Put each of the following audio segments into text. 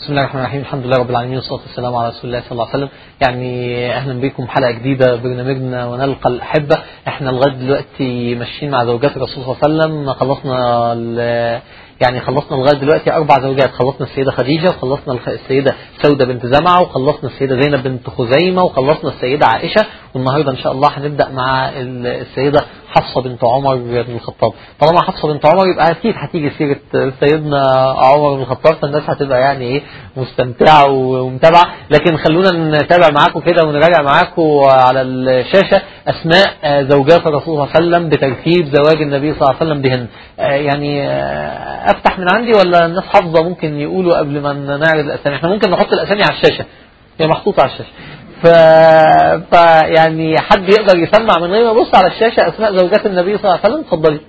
بسم الله الرحمن الرحيم الحمد لله رب العالمين والصلاة والسلام على رسول الله صلى الله عليه وسلم يعني أهلا بكم حلقة جديدة برنامجنا ونلقى الأحبة احنا لغاية دلوقتي ماشيين مع زوجات الرسول صلى الله عليه وسلم خلصنا ال- يعني خلصنا لغاية دلوقتي أربع زوجات خلصنا السيدة خديجة وخلصنا الخ- السيدة سودة بنت زمعة وخلصنا السيدة زينب بنت خزيمة وخلصنا السيدة عائشة والنهاردة إن شاء الله هنبدأ مع ال- السيدة حفصة بنت عمر بن الخطاب طالما حفصة بنت عمر يبقى أكيد هتيجي سيرة سيدنا عمر بن الخطاب فالناس هتبقى يعني إيه مستمتعة ومتابعة لكن خلونا نتابع معاكم كده ونراجع معاكم على الشاشة أسماء آه، زوجات الرسول صلى الله عليه وسلم بترتيب زواج النبي صلى الله عليه وسلم بهن آه، يعني آه، أفتح من عندي ولا الناس حافظة ممكن يقولوا قبل ما نعرض الأسامي احنا ممكن نحط الأسامي على الشاشة هي محطوطة على الشاشة ف... ف يعني حد يقدر يسمع من غير ما يبص على الشاشة أسماء زوجات النبي صلى الله عليه وسلم اتفضلي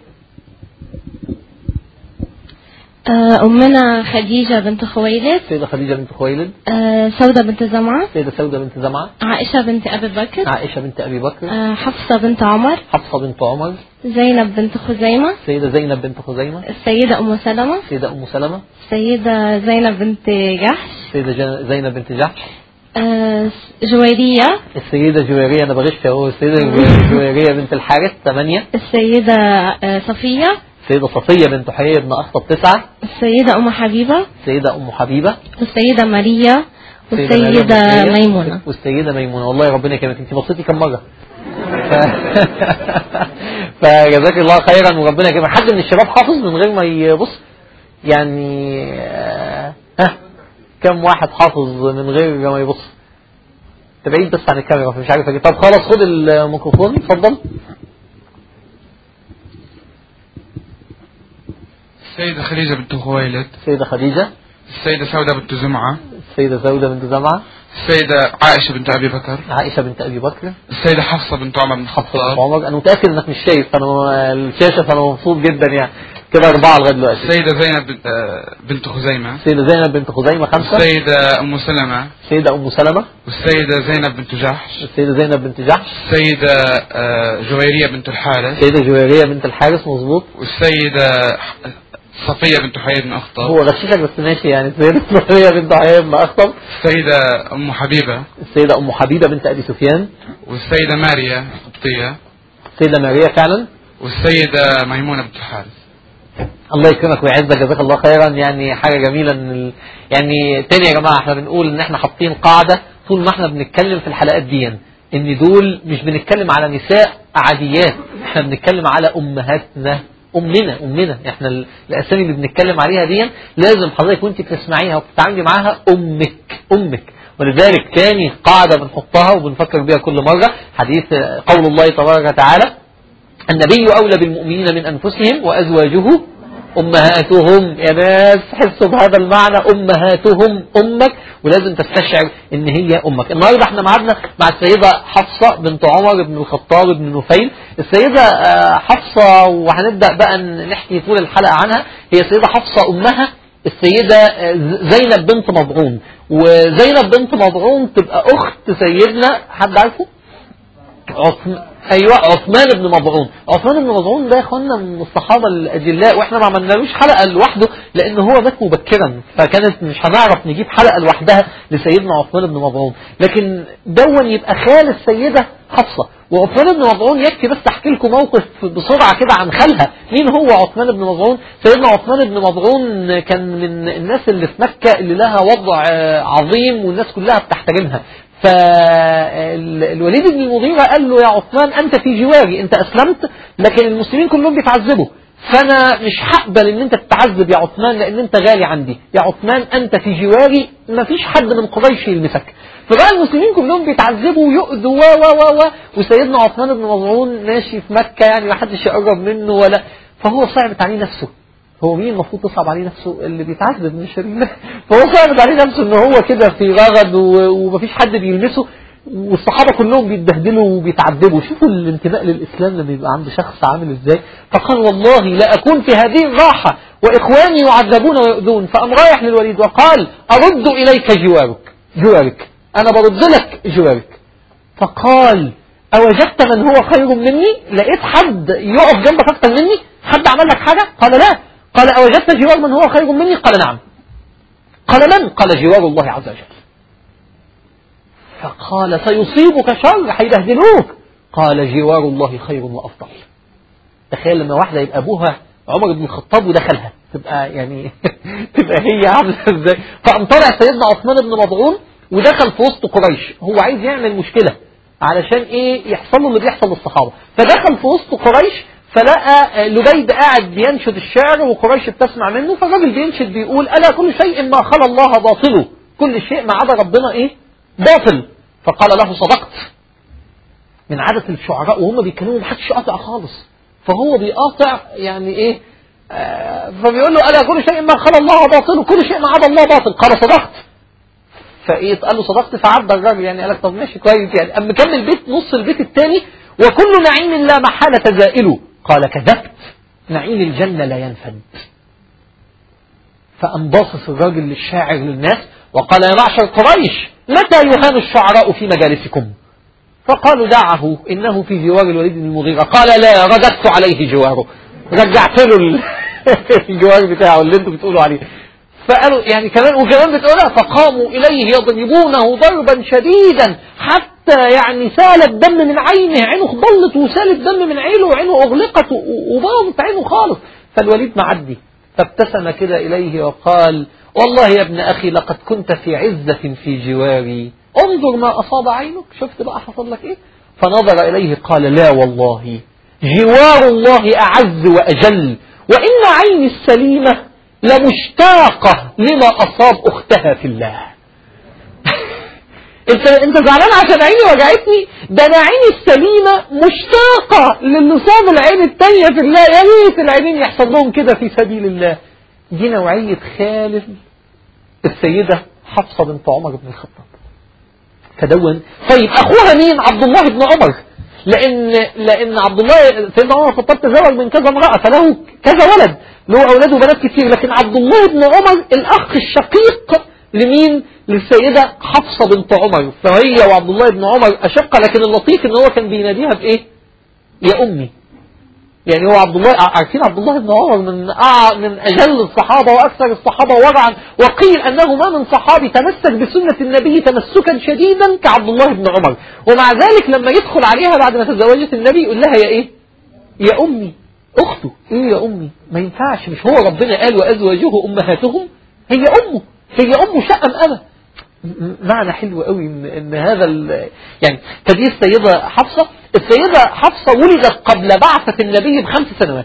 آه، أمنا خديجة بنت خويلد سيدة خديجة بنت خويلد آه، سودة بنت زمعة سيدة سودة بنت زمعة عائشة بنت أبي بكر عائشة بنت أبي بكر آه، حفصة بنت عمر حفصة بنت عمر زينب بنت خزيمة سيدة زينب بنت خزيمة السيدة أم سلمة سيدة أم سلمة السيدة زينب بنت جحش سيدة جن- زينب بنت جحش آه، جويرية السيدة جويرية أنا بغش أهو السيدة جو- جويرية بنت الحارث ثمانية السيدة آه، صفية السيدة صفية بنت حيي بن أخطب تسعة السيدة أم حبيبة السيدة أم حبيبة والسيدة ماريا السيدة مريم والسيدة بنت مريم، ميمونة والسيدة ميمونة والله ربنا يكرمك انت بصيتي كم مرة ف... فجزاك الله خيرا وربنا يكرمك حد من الشباب حافظ من غير ما يبص يعني آه، ها كم واحد حافظ من غير ما يبص تبعيد بس عن الكاميرا فمش عارف اجيب طب خلاص خد الميكروفون اتفضل السيدة خديجة بنت خويلد السيدة خديجة السيدة سودة بنت زمعة السيدة سودة بنت زمعة السيدة عائشة بنت أبي بكر عائشة بنت أبي بكر السيدة حفصة بنت عمر بن حفصة بنت الخطاب عمر أنا متأكد إنك مش شايف فأنا الشاشة فأنا مبسوط جدا يعني كده أربعة لغاية دلوقتي السيدة زينب بنت- آه، بنت خزيمة السيدة زينب بنت خزيمة خمسة السيدة أم سلمة السيدة أم سلمة والسيدة زينب بنت جحش السيدة زينب بنت جحش السيدة آه، جويرية بنت الحارث السيدة جويرية بنت الحارث مظبوط والسيدة صفية بنت حيي بن أخطب هو غششك بس ماشي يعني السيدة صفية بنت حيي بن أخطب السيدة أم حبيبة السيدة أم حبيبة بنت أبي سفيان والسيدة ماريا القبطية السيدة ماريا فعلا والسيدة ميمونة بنت الحارث الله يكرمك ويعزك جزاك الله خيرا يعني حاجة جميلة ان ال... يعني تاني يا جماعة احنا بنقول ان احنا حاطين قاعدة طول ما احنا بنتكلم في الحلقات دي ان دول مش بنتكلم على نساء عاديات احنا بنتكلم على امهاتنا امنا امنا احنا ال- الاسامي اللي بنتكلم عليها دي لازم حضرتك وانت بتسمعيها وبتتعاملي معاها امك امك ولذلك تاني قاعدة بنحطها وبنفكر بيها كل مرة حديث قول الله تبارك وتعالى النبي أولى بالمؤمنين من أنفسهم وأزواجه أمهاتهم يا ناس حسوا بهذا المعنى أمهاتهم أمك ولازم تستشعر إن هي أمك النهاردة احنا معادنا مع السيدة حفصة بنت عمر بن الخطاب بن نفيل السيدة آه، حفصة وهنبدأ بقى نحكي طول الحلقة عنها هي السيدة حفصة أمها السيدة آه، زينب بنت مضعون وزينب بنت مضعون تبقى أخت سيدنا حد عارفه؟ عثمان ايوه عثمان بن مضعون عثمان بن مضعون ده يا اخوانا من الصحابه الاجلاء واحنا ما عملنالوش حلقه لوحده لان هو مات مبكرا فكانت مش هنعرف نجيب حلقه لوحدها لسيدنا عثمان بن مضعون لكن دون يبقى خال السيده حفصه وعثمان بن مضعون يكفي بس احكي لكم موقف بسرعه كده عن خالها مين هو عثمان بن مضعون سيدنا عثمان بن مضعون كان من الناس اللي في مكه اللي لها وضع آه، عظيم والناس كلها بتحترمها فالوليد بن المغيرة قال له يا عثمان أنت في جواري أنت أسلمت لكن المسلمين كلهم بيتعذبوا فأنا مش هقبل أن أنت تتعذب يا عثمان لأن أنت غالي عندي يا عثمان أنت في جواري ما فيش حد من قريش يلمسك فبقى المسلمين كلهم بيتعذبوا ويؤذوا و و و و وسيدنا عثمان بن مظعون ماشي في مكة يعني ما حدش يقرب منه ولا فهو صعبت عليه نفسه هو مين المفروض تصعب عليه نفسه اللي بيتعذب مش ال- فهو صعبت عليه نفسه ان هو كده في رغد و- ومفيش حد بيلمسه والصحابة كلهم بيتبهدلوا وبيتعذبوا شوفوا الانتماء للإسلام لما يبقى عند شخص عامل ازاي فقال والله لا أكون في هذه الراحة وإخواني يعذبون ويؤذون فقام رايح للوليد وقال أرد إليك جوارك جوارك أنا برد لك جوارك فقال أوجدت من هو خير مني لقيت حد يقف جنبك أكتر مني حد عمل لك حاجة قال لا قال أوجدت جوار من هو خير مني قال نعم قال من قال جوار الله عز وجل فقال سيصيبك شر هيبهدلوك قال جوار الله خير وأفضل تخيل لما واحدة يبقى أبوها عمر بن الخطاب ودخلها تبقى يعني تبقى هي عاملة ازاي فقام طالع سيدنا عثمان بن مضعون ودخل في وسط قريش هو عايز يعمل مشكلة علشان ايه يحصل له اللي بيحصل للصحابة فدخل في وسط قريش فلقى لبيد قاعد بينشد الشعر وقريش بتسمع منه فالراجل بينشد بيقول ألا كل شيء ما خلا الله باطله كل شيء ما عدا ربنا ايه باطل فقال له صدقت من عادة الشعراء وهم بيتكلموا محدش قاطع خالص فهو بيقاطع يعني ايه آه فبيقول له ألا كل شيء ما خلا الله باطله كل شيء ما عدا الله باطل قال صدقت فايه قال له صدقت فعدى الراجل يعني قال لك طب ماشي كويس يعني اما كمل البيت نص البيت الثاني وكل نعيم لا محالة زائله قال كذبت نعيم الجنة لا ينفد فأم باصص الراجل للشاعر للناس وقال يا معشر قريش متى يهان الشعراء في مجالسكم فقالوا دعه إنه في جوار الوليد بن المغيرة قال لا رددت عليه جواره رجعت له ال- الجوار بتاعه اللي انتم بتقولوا عليه فقالوا يعني كمان وكمان بتقولها فقاموا إليه يضربونه ضربا شديدا حتى يعني سال الدم من عينه عينه ضلت وسال الدم من عينه وعينه أغلقت و- وباظت عينه خالص فالوليد معدي فابتسم كده إليه وقال والله يا ابن أخي لقد كنت في عزة في جواري انظر ما أصاب عينك شفت بقى حصل لك إيه فنظر إليه قال لا والله جوار الله أعز وأجل وإن عيني السليمة لمشتاقة لما أصاب أختها في الله انت انت زعلان عشان عيني وجعتني ده انا عيني السليمه مشتاقه للي صاب العين التانية في الله يا ريت العينين يحصل لهم كده في سبيل الله دي نوعيه خالد السيده حفصه بنت عمر بن الخطاب فدون طيب اخوها مين عبد الله بن عمر لان لان عبد الله سيدنا عمر بن الخطاب تزوج من كذا امراه فله كذا ولد له اولاد وبنات كتير لكن عبد الله بن عمر الاخ الشقيق لمين للسيدة حفصة بنت عمر فهي وعبد الله بن عمر أشقة لكن اللطيف ان هو كان بيناديها بإيه يا أمي يعني هو عبد الله عارفين عبد الله بن عمر من أع... من أجل الصحابة وأكثر الصحابة ورعا وقيل أنه ما من صحابي تمسك بسنة النبي تمسكا شديدا كعبد الله بن عمر ومع ذلك لما يدخل عليها بعد ما تزوجت النبي يقول لها يا إيه يا أمي أخته إيه يا أمي ما ينفعش مش هو ربنا قال وأزواجه أمهاتهم هي أمه هي أمه شأم أنا معنى حلو قوي ان, إن هذا يعني فدي السيدة حفصة السيدة حفصة ولدت قبل بعثة النبي بخمس سنوات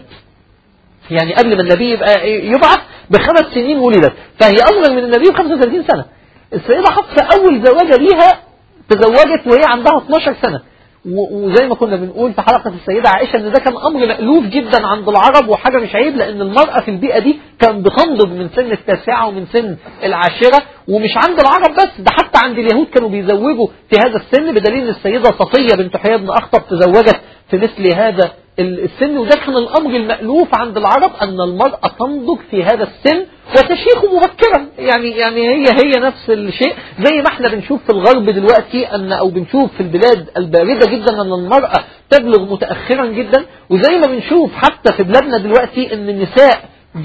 يعني قبل ما النبي يبقى يبعث بخمس سنين ولدت فهي أصغر من النبي ب 35 سنة السيدة حفصة أول زواجة ليها تزوجت وهي عندها 12 سنة وزي ما كنا بنقول في حلقة السيدة عائشة ان ده كان امر مألوف جدا عند العرب وحاجة مش عيب لان المرأة في البيئة دي كان بتنضج من سن التاسعة ومن سن العاشرة ومش عند العرب بس ده حتى عند اليهود كانوا بيزوجوا في هذا السن بدليل ان السيدة صفية بنت حيي بن اخطب تزوجت في مثل هذا السن وده كان الامر المألوف عند العرب ان المرأة تنضج في هذا السن وتشيخ مبكرا يعني يعني هي هي نفس الشيء زي ما احنا بنشوف في الغرب دلوقتي ان او بنشوف في البلاد الباردة جدا ان المرأة تبلغ متأخرا جدا وزي ما بنشوف حتى في بلادنا دلوقتي ان النساء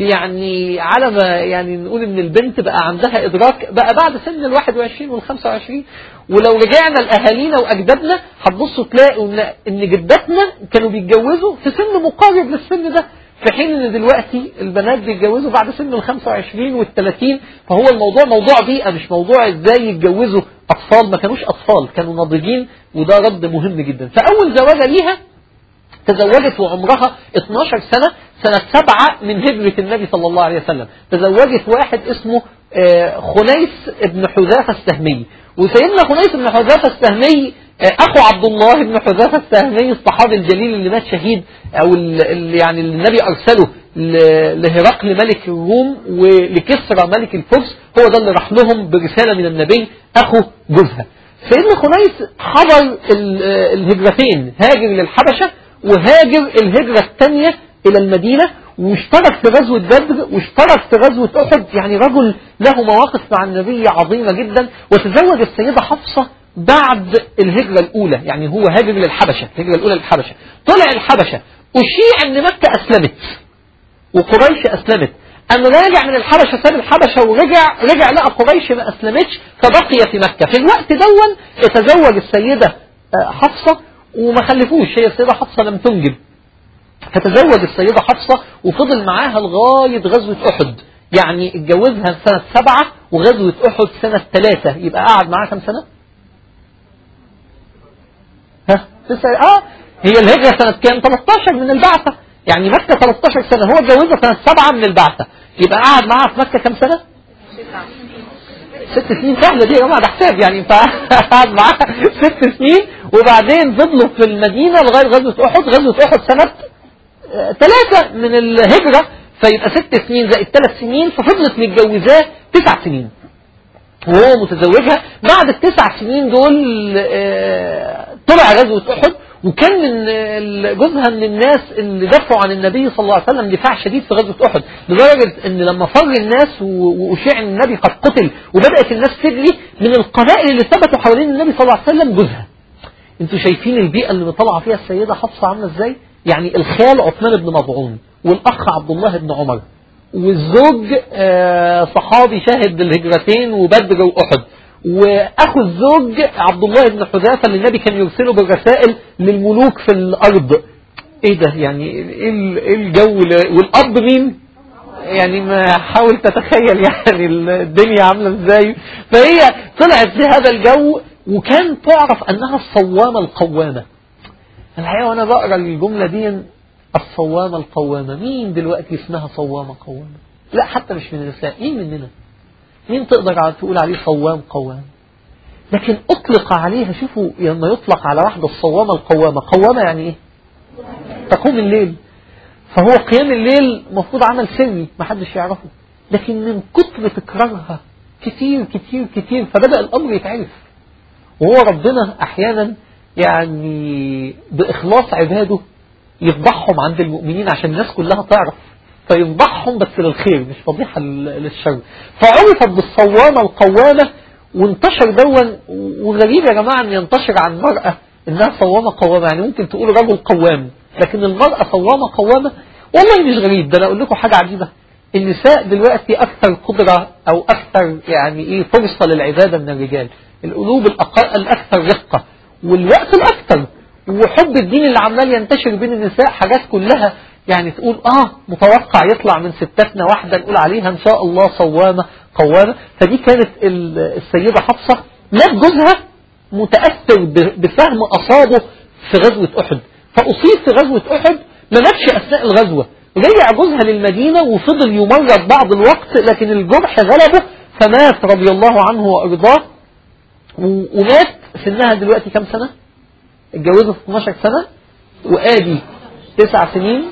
يعني على ما يعني نقول ان البنت بقى عندها ادراك بقى بعد سن ال 21 وال 25 ولو رجعنا لاهالينا واجدادنا هتبصوا تلاقوا ان ان جداتنا كانوا بيتجوزوا في سن مقارب للسن ده في حين ان دلوقتي البنات بيتجوزوا بعد سن ال 25 وال 30 فهو الموضوع موضوع بيئه مش موضوع ازاي يتجوزوا اطفال ما كانوش اطفال كانوا ناضجين وده رد مهم جدا فاول زواجه ليها تزوجت وعمرها 12 سنة سنة سبعة من هجرة النبي صلى الله عليه وسلم تزوجت واحد اسمه خنيس بن حذافة السهمي وسيدنا خنيس بن حذافة السهمي أخو عبد الله بن حذافة السهمي الصحابي الجليل اللي مات شهيد أو اللي يعني اللي النبي أرسله لهرقل ملك الروم ولكسرى ملك الفرس هو ده اللي راح لهم برسالة من النبي أخو جوزها سيدنا خنيس حضر الهجرتين هاجر للحبشة وهاجر الهجرة الثانية إلى المدينة واشترك في غزوة بدر واشترك في غزوة أحد يعني رجل له مواقف مع النبي عظيمة جدا وتزوج السيدة حفصة بعد الهجرة الأولى يعني هو هاجر للحبشة الهجرة الأولى للحبشة طلع الحبشة أشيع أن مكة أسلمت وقريش أسلمت أما راجع من الحبشة ساب الحبشة ورجع رجع لقى قريش ما أسلمتش فبقي في مكة في الوقت دون اتزوج السيدة آه، حفصة وما خلفوش هي السيدة حفصة لم تنجب فتزوج السيدة حفصة وفضل معاها لغاية غزوة أحد يعني اتجوزها سنة سبعة وغزوة أحد سنة ثلاثة يبقى قعد معاها كم سنة؟ ها؟ تسأل اه هي الهجرة سنة كام؟ 13 من البعثة يعني مكة 13 سنة هو اتجوزها سنة سبعة من البعثة يبقى قعد معاها في مكة كم سنة؟ ست سنين سهلة دي يا جماعة ده حساب يعني فقعد معاها ست سنين وبعدين فضلوا في المدينة لغاية غزوة أحد غزوة أحد سنة آه، ثلاثة من الهجرة فيبقى ست سنين زائد ثلاث سنين ففضلت متجوزاه تسع سنين وهو متزوجها بعد التسع سنين دول آه، طلع غزوة أحد وكان من ال- جوزها من الناس اللي دافعوا عن النبي صلى الله عليه وسلم دفاع شديد في غزوة أحد لدرجة ان لما فر الناس و- وأشيع ان النبي قد قتل وبدأت الناس تجري من القبائل اللي ثبتوا حوالين النبي صلى الله عليه وسلم جوزها انتوا شايفين البيئة اللي طالعة فيها السيدة حفصة عاملة ازاي يعني الخال عثمان بن مظعون والأخ عبد الله بن عمر والزوج آه، صحابي شاهد الهجرتين وبدر وأحد وأخو الزوج عبد الله بن حذافة اللي النبي كان يرسله بالرسائل للملوك في الأرض ايه ده يعني ايه ال- إيه الجو ل- والأب مين يعني ما حاول تتخيل يعني الدنيا عاملة ازاي فهي طلعت في هذا الجو وكان تعرف أنها الصوامة القوامة الحقيقة وأنا بقرأ الجملة دي الصوامة القوامة مين دلوقتي اسمها صوامة قوامة لا حتى مش من النساء مين مننا مين تقدر على- تقول عليه صوام قوام لكن أطلق عليها شوفوا لما يطلق على واحدة الصوامة القوامة قوامة يعني إيه تقوم الليل فهو قيام الليل مفروض عمل سري محدش يعرفه لكن من كتر تكرارها كتير كتير كتير فبدأ الأمر يتعرف وهو ربنا أحيانا يعني بإخلاص عباده يفضحهم عند المؤمنين عشان الناس كلها تعرف فيفضحهم بس للخير مش فضيحة لل- للشر فعرفت بالصوامة القوامة وانتشر دون وغريب يا جماعة ان ينتشر عن المرأة انها صوامة قوامة يعني ممكن تقول رجل قوام لكن المرأة صوامة قوامة والله مش غريب ده انا اقول لكم حاجة عجيبة النساء دلوقتي اكثر قدرة او اكثر يعني ايه فرصة للعبادة من الرجال القلوب الأق- الاكثر رقة والوقت الاكثر وحب الدين اللي عمال ينتشر بين النساء حاجات كلها يعني تقول اه متوقع يطلع من ستاتنا واحدة نقول عليها ان شاء الله صوامة قوامة فدي كانت ال- السيدة حفصة مات جوزها متأثر ب- بسهم أصابه في غزوة أحد فأصيب في غزوة أحد ما ماتش أثناء الغزوة رجع جوزها للمدينة وفضل يمرض بعض الوقت لكن الجرح غلبه فمات رضي الله عنه وأرضاه و- ومات سنها دلوقتي كم سنة؟ اتجوزوا في 12 سنة وآدي تسع سنين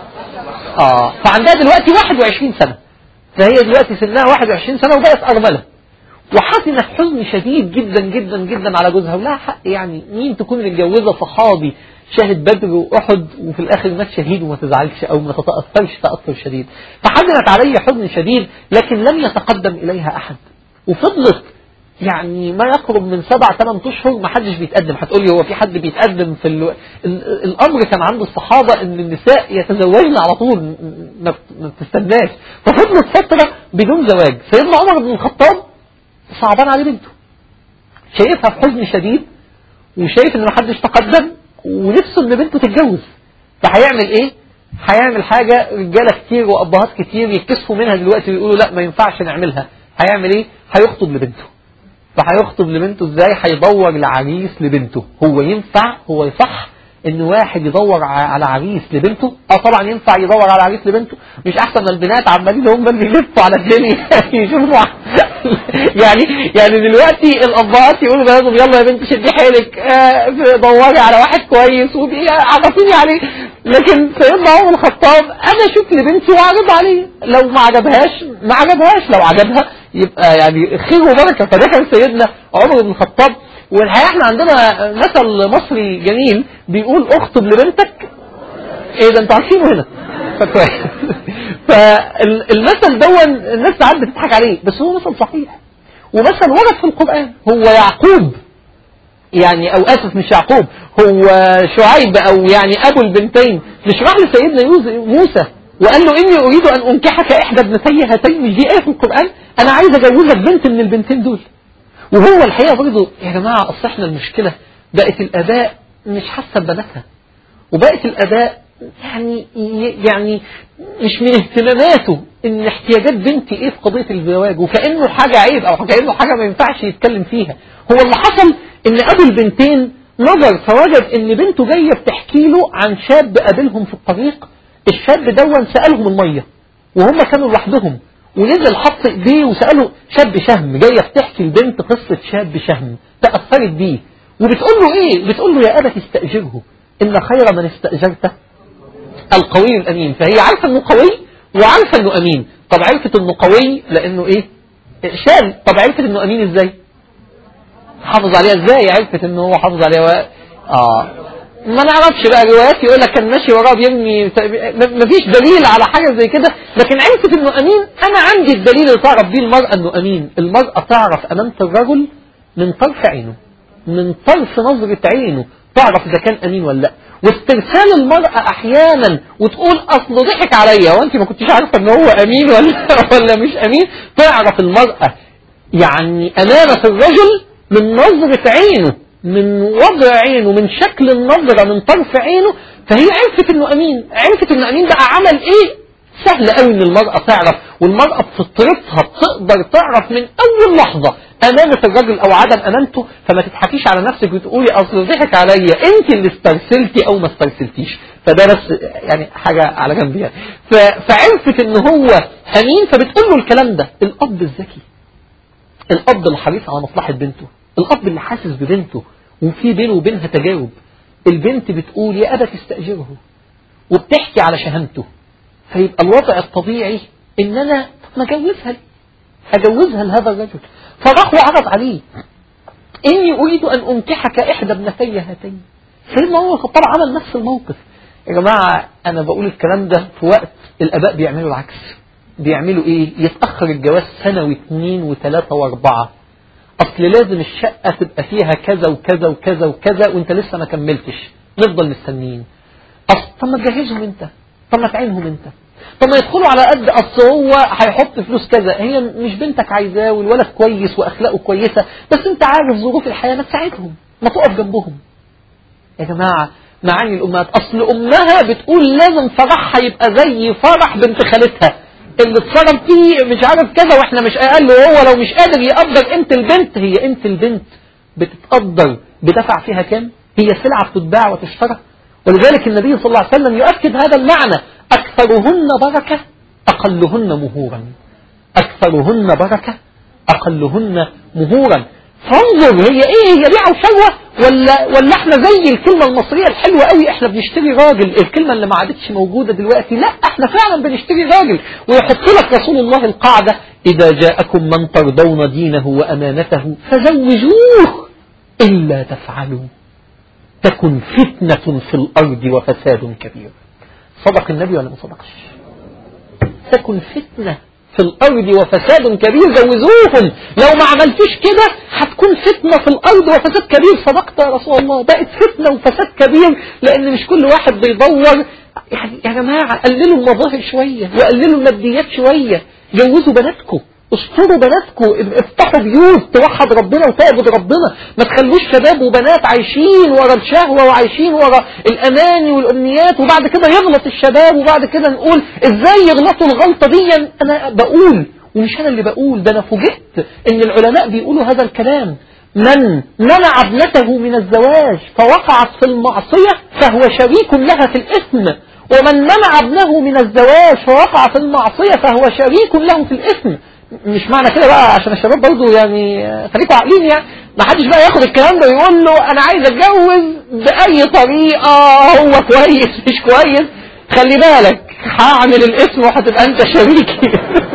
اه فعندها دلوقتي 21 سنة فهي دلوقتي سنها 21 سنة وبقت أرملة وحزنت حزن شديد جدا جدا جدا على جوزها ولها حق يعني مين تكون متجوزة صحابي شاهد بدر وأحد وفي الآخر مات شهيد وما تزعلش أو ما تتأثرش تأثر شديد فحزنت علي حزن شديد لكن لم يتقدم إليها أحد وفضلت يعني ما يقرب من سبع ثمان اشهر ما حدش بيتقدم هتقول لي هو في حد بيتقدم في ال... ال... الامر كان عند الصحابه ان النساء يتزوجن على طول م- ما ما بتستناش ففضلت فتره بدون زواج سيدنا عمر بن الخطاب صعبان عليه بنته شايفها في حزن شديد وشايف ان محدش تقدم ونفسه ان بنته تتجوز فهيعمل ايه هيعمل حاجة رجالة كتير وأبهات كتير يتكسفوا منها دلوقتي ويقولوا لا ما ينفعش نعملها هيعمل ايه هيخطب لبنته فهيخطب لبنته ازاي هيدور لعريس لبنته هو ينفع هو يصح ان واحد يدور ع- على عريس لبنته اه طبعا ينفع يدور على عريس لبنته مش احسن ما البنات عمالين هم اللي يلفوا على الدنيا يشوفوا يعني يعني دلوقتي الابهات يقولوا لازم يلا يا بنت شدي حيلك آه دوري على واحد كويس ودي عرفيني عليه لكن سيدنا عمر الخطاب انا اشوف لبنتي واعرض عليه لو ما عجبهاش ما عجبهاش لو عجبها يبقى يعني خير وبركه فده كان سيدنا عمر بن الخطاب والحقيقه احنا عندنا مثل مصري جميل بيقول اخطب لبنتك ايه ده انتوا عارفينه هنا فكويس فالمثل دون الناس ساعات بتضحك عليه بس هو مثل صحيح ومثل ورد في القرآن هو يعقوب يعني او اسف مش يعقوب هو شعيب او يعني ابو البنتين مش راح لسيدنا يوز- موسى وقال له إني أريد أن أنكحك إحدى ابنتي هاتين مش دي آية في القرآن أنا عايز أجوزك بنت من البنتين دول وهو الحقيقة برضه يا جماعة أصل إحنا المشكلة بقت الآباء مش حاسة ببناتها وبقت الآباء يعني يعني مش من اهتماماته ان احتياجات بنتي ايه في قضية الزواج وكأنه حاجة عيب او كأنه حاجة ما ينفعش يتكلم فيها هو اللي حصل ان ابو البنتين نظر فوجد ان بنته جاية بتحكي له عن شاب قابلهم في الطريق الشاب دون سألهم المية وهم كانوا لوحدهم ونزل حط ايديه وسأله شاب شهم جاية بتحكي البنت قصة شاب شهم تأثرت بيه وبتقول له ايه بتقول له يا أبت استأجره إن خير من استأجرته القوي الأمين فهي عارفة أنه قوي وعارفة أنه أمين طب عرفت أنه قوي لأنه إيه شال طب عرفت أنه أمين إزاي حافظ عليها إزاي عرفت أنه هو حافظ عليها و... آه ما نعرفش بقى روايات يقول لك كان ماشي وراه بيرمي ما فيش دليل على حاجة زي كده لكن عرفت انه امين انا عندي الدليل اللي تعرف بيه المرأة انه امين المرأة تعرف امانة الرجل من طرف عينه من طرف نظرة عينه تعرف اذا كان امين ولا لا واسترسال المرأة احيانا وتقول اصله ضحك عليا وانت ما كنتش عارفة ان هو امين ولا ولا مش امين تعرف المرأة يعني امانة الرجل من نظرة عينه من وضع عينه من شكل النظرة من طرف عينه فهي عرفت انه امين عرفت انه امين بقى عمل ايه سهل قوي ان المرأة تعرف والمرأة بفطرتها بتقدر تعرف من اول لحظة امانة الرجل او عدم امانته فما تضحكيش على نفسك وتقولي اصل ضحك عليا انت اللي استرسلتي او ما استرسلتيش فده بس يعني حاجة على جنب يعني فعرفت ان هو امين فبتقول له الكلام ده الاب الذكي الاب الحريص على مصلحة بنته الاب اللي حاسس ببنته وفي بينه وبينها تجاوب البنت بتقول يا ابا تستأجره وبتحكي على شهامته فيبقى الوضع الطبيعي ان انا ما اجوزها اجوزها لهذا الرجل فراح وعرض عليه اني اريد ان انكحك احدى ابنتي هاتين سيدنا عمر الخطاب عمل نفس الموقف يا جماعة انا بقول الكلام ده في وقت الاباء بيعملوا العكس بيعملوا ايه يتأخر الجواز سنة واثنين وثلاثة واربعة اصل لازم الشقة تبقى فيها كذا وكذا وكذا وكذا وانت لسه ما كملتش نفضل مستنيين اصل طب ما تجهزهم انت طب ما تعينهم انت طب ما يدخلوا على قد اصل هو هيحط فلوس كذا هي مش بنتك عايزاه والولد كويس واخلاقه كويسة بس انت عارف ظروف الحياة ما تساعدهم ما تقف جنبهم يا جماعة معاني الامهات اصل امها بتقول لازم فرحها يبقى زي فرح بنت خالتها اللي اتصرف فيه مش عارف كذا واحنا مش اقل وهو لو مش قادر يقدر قيمة البنت هي قيمة البنت بتتقدر بدفع فيها كام هي سلعة بتتباع وتشترى ولذلك النبي صلى الله عليه وسلم يؤكد هذا المعنى أكثرهن بركة أقلهن مهورا أكثرهن بركة أقلهن مهورا فانظر هي ايه هي بيع وشوى ولا ولا احنا زي الكلمة المصرية الحلوة قوي احنا بنشتري راجل الكلمة اللي ما عادتش موجودة دلوقتي لا احنا فعلا بنشتري راجل ويحط لك رسول الله القاعدة اذا جاءكم من ترضون دينه وامانته فزوجوه الا تفعلوا تكن فتنة في الارض وفساد كبير صدق النبي ولا ما صدقش تكن فتنة في الأرض وفساد كبير زوزوهم لو ما عملتوش كده هتكون فتنة في الأرض وفساد كبير صدقت يا رسول الله بقت فتنة وفساد كبير لأن مش كل واحد بيدور يعني يا جماعة قللوا المظاهر شوية وقللوا الماديات شوية جوزوا بناتكم استروا بناتكم افتحوا بيوت توحد ربنا وتعبد ربنا ما تخلوش شباب وبنات عايشين ورا الشهوة وعايشين ورا الأماني والأمنيات وبعد كده يغلط الشباب وبعد كده نقول ازاي يغلطوا الغلطة دي أنا بقول ومش أنا اللي بقول ده أنا فوجئت إن العلماء بيقولوا هذا الكلام من منع ابنته من الزواج فوقعت في المعصية فهو شريك لها في الإثم ومن منع ابنه من الزواج فوقع في المعصية فهو شريك له في الإثم مش معنى كده بقى عشان الشباب برضو يعني خليكوا عاقلين يعني ما حدش بقى ياخد الكلام ده ويقول له انا عايز اتجوز باي طريقة هو كويس مش كويس خلي بالك هعمل الاسم وهتبقى انت شريكي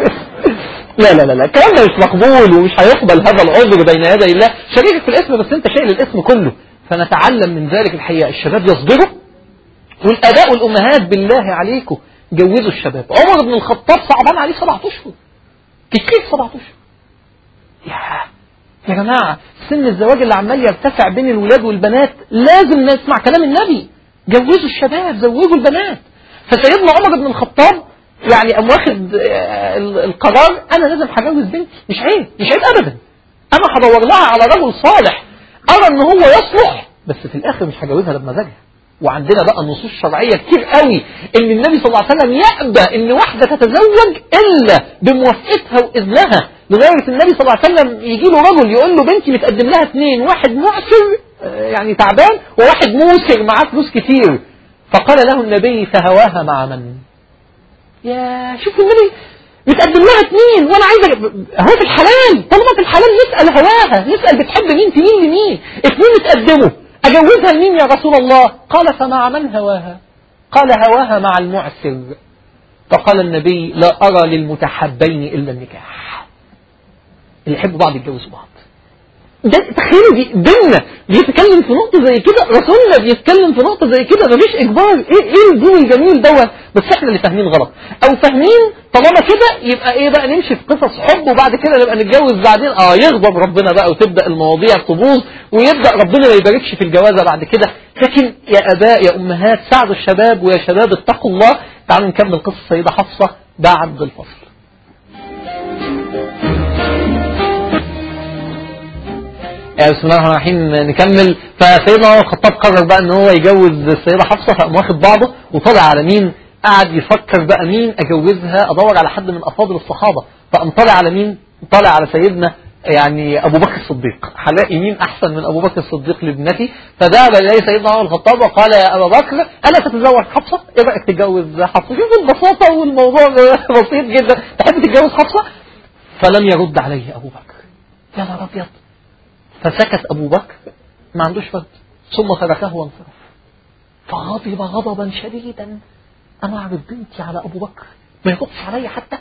لا لا لا لا الكلام ده مش مقبول ومش هيقبل هذا العذر بين يدي الله شريكك في الاسم بس انت شايل الاسم كله فنتعلم من ذلك الحقيقة الشباب يصبروا والاباء والامهات بالله عليكم جوزوا الشباب عمر بن الخطاب صعبان عليه سبعة اشهر كتير 17 يا يا جماعة سن الزواج اللي عمال يرتفع بين الولاد والبنات لازم نسمع كلام النبي جوزوا الشباب زوجوا البنات فسيدنا عمر بن الخطاب يعني قام واخد آه، ال- القرار انا لازم هجوز بنتي مش عيب مش عيب ابدا انا هدور لها على رجل صالح ارى ان هو يصلح بس في الاخر مش هجوزها بمزاجها وعندنا بقى نصوص شرعيه كتير قوي ان النبي صلى الله عليه وسلم يأبى ان واحده تتزوج الا بموافقتها واذنها لدرجه النبي صلى الله عليه وسلم يجي له رجل يقول له بنتي متقدم لها اثنين واحد معسر آه، يعني تعبان وواحد موسر معاه فلوس كتير فقال له النبي فهواها مع من؟ يا شوف النبي متقدم لها اثنين وانا عايز أ- هو في الحلال طالما في الحلال نسال هواها نسال بتحب مين تميل لمين اثنين اتقدموا اجوزها لمين يا رسول الله قال فمع من هواها قال هواها مع المعسر فقال النبي لا ارى للمتحبين الا النكاح اللي يحبوا بعض يتجوزوا بعض ده تخيلوا دي ديننا بيتكلم في نقطة زي كده رسولنا بيتكلم في نقطة زي كده مفيش إجبار إيه إيه الدين الجميل دوت بس إحنا اللي فاهمين غلط أو فاهمين طالما كده يبقى إيه بقى نمشي في قصص حب وبعد كده نبقى نتجوز بعدين آه يغضب ربنا بقى وتبدأ المواضيع تبوظ ويبدأ ربنا ما يباركش في الجوازة بعد كده لكن يا آباء يا أمهات ساعدوا الشباب ويا شباب اتقوا الله تعالوا نكمل قصة السيدة حفصة بعد الفصل آه، بسم الله الرحمن الرحيم نكمل فسيدنا عمر الخطاب قرر بقى ان هو يجوز السيده حفصه فقام واخد بعضه وطلع على مين؟ قعد يفكر بقى مين اجوزها ادور على حد من افاضل الصحابه فقام طالع على مين؟ طالع على سيدنا يعني ابو بكر الصديق هلاقي مين احسن من ابو بكر الصديق لابنتي فذهب اليه سيدنا عمر الخطاب وقال يا ابا بكر الا تتزوج حفصه؟ ايه رايك تتجوز حفصه؟ شوف البساطه والموضوع بسيط جدا تحب تتجوز حفصه؟ فلم يرد عليه ابو بكر يا نهار ابيض فسكت أبو بكر ما عندوش رد ثم تركه وانصرف فغضب غضبا شديدا أنا أعرض بنتي على أبو بكر ما يردش عليا حتى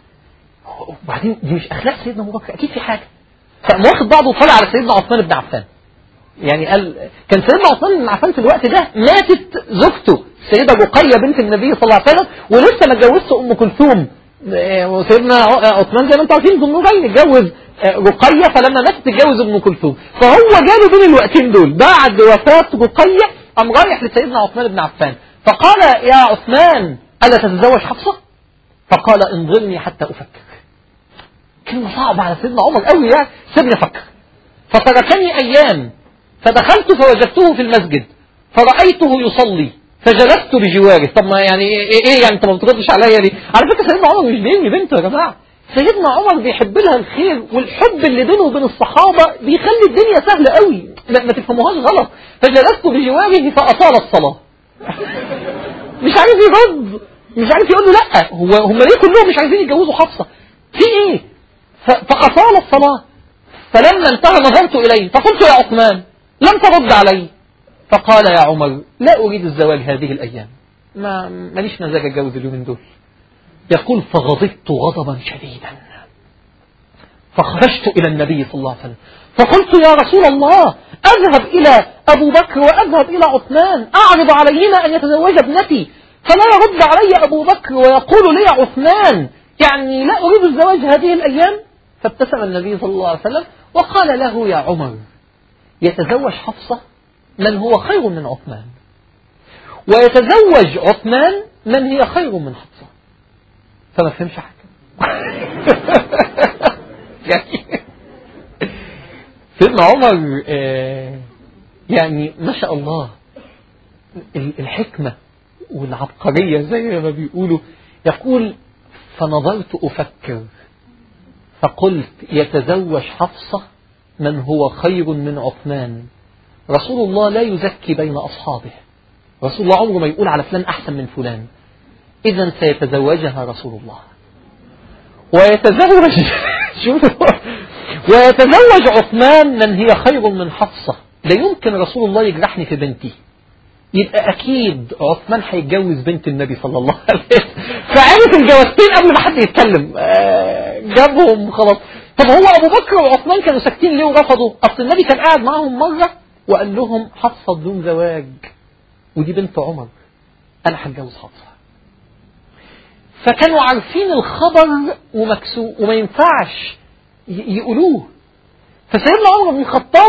وبعدين دي مش أخلاق سيدنا أبو بكر أكيد في حاجة فقام واخد بعضه وطلع على سيدنا عثمان بن عفان يعني قال كان سيدنا عثمان بن عفان في الوقت ده ماتت زوجته السيدة رقية بنت النبي صلى الله عليه وسلم ولسه ما اتجوزش أم كلثوم آه، وسيدنا عثمان زي ما انتم عارفين ذو النورين اتجوز آه، رقية فلما ماتت اتجوز ام كلثوم فهو جاله بين الوقتين دول بعد وفاة رقية قام رايح لسيدنا عثمان بن عفان فقال يا عثمان ألا تتزوج حفصة؟ فقال انظرني حتى أفكر كلمة صعبة على سيدنا عمر قوي يعني سيبني أفكر فتركني أيام فدخلت فوجدته في المسجد فرأيته يصلي فجلست بجواره طب ما يعني ايه إيه يعني انت ما بتردش عليا ليه؟ على فكره سيدنا عمر مش بيرمي بنته يا جماعه سيدنا عمر بيحب لها الخير والحب اللي بينه وبين الصحابه بيخلي الدنيا سهله قوي ما, ما تفهموهاش غلط فجلست بجواره فاطال الصلاه مش عارف يرد مش عارف يقول له لا هو هم ليه كلهم مش عايزين يتجوزوا حفصه في ايه ف- فاطال الصلاه فلما انتهى نظرت اليه فقلت يا عثمان لم ترد علي فقال يا عمر لا أريد الزواج هذه الأيام ما ماليش مزاج أتجوز اليومين دول يقول فغضبت غضبا شديدا فخرجت إلى النبي صلى الله عليه وسلم فقلت يا رسول الله أذهب إلى أبو بكر وأذهب إلى عثمان أعرض عليهما أن يتزوج ابنتي فلا يرد علي أبو بكر ويقول لي عثمان يعني لا أريد الزواج هذه الأيام فابتسم النبي صلى الله عليه وسلم وقال له يا عمر يتزوج حفصة من هو خير من عثمان ويتزوج عثمان من هي خير من حفصة فما فهمش حاجة يعني سيدنا عمر آه، يعني ما شاء الله ال- الحكمة والعبقرية زي ما بيقولوا يقول فنظرت أفكر فقلت يتزوج حفصة من هو خير من عثمان رسول الله لا يزكي بين أصحابه رسول الله عمره ما يقول على فلان أحسن من فلان إذا سيتزوجها رسول الله ويتزوج شوفوا ويتزوج عثمان من هي خير من حفصة لا يمكن رسول الله يجرحني في بنتي يبقى أكيد عثمان هيتجوز بنت النبي صلى الله عليه وسلم فعرف الجوازتين قبل ما حد يتكلم آه، جابهم خلاص طب هو أبو بكر وعثمان كانوا ساكتين ليه ورفضوا أصل النبي كان قاعد معاهم مرة وقال لهم حفصة بدون زواج ودي بنت عمر أنا هتجوز حفصة فكانوا عارفين الخبر ومكسو وما ينفعش ي- يقولوه فسيدنا عمر بن الخطاب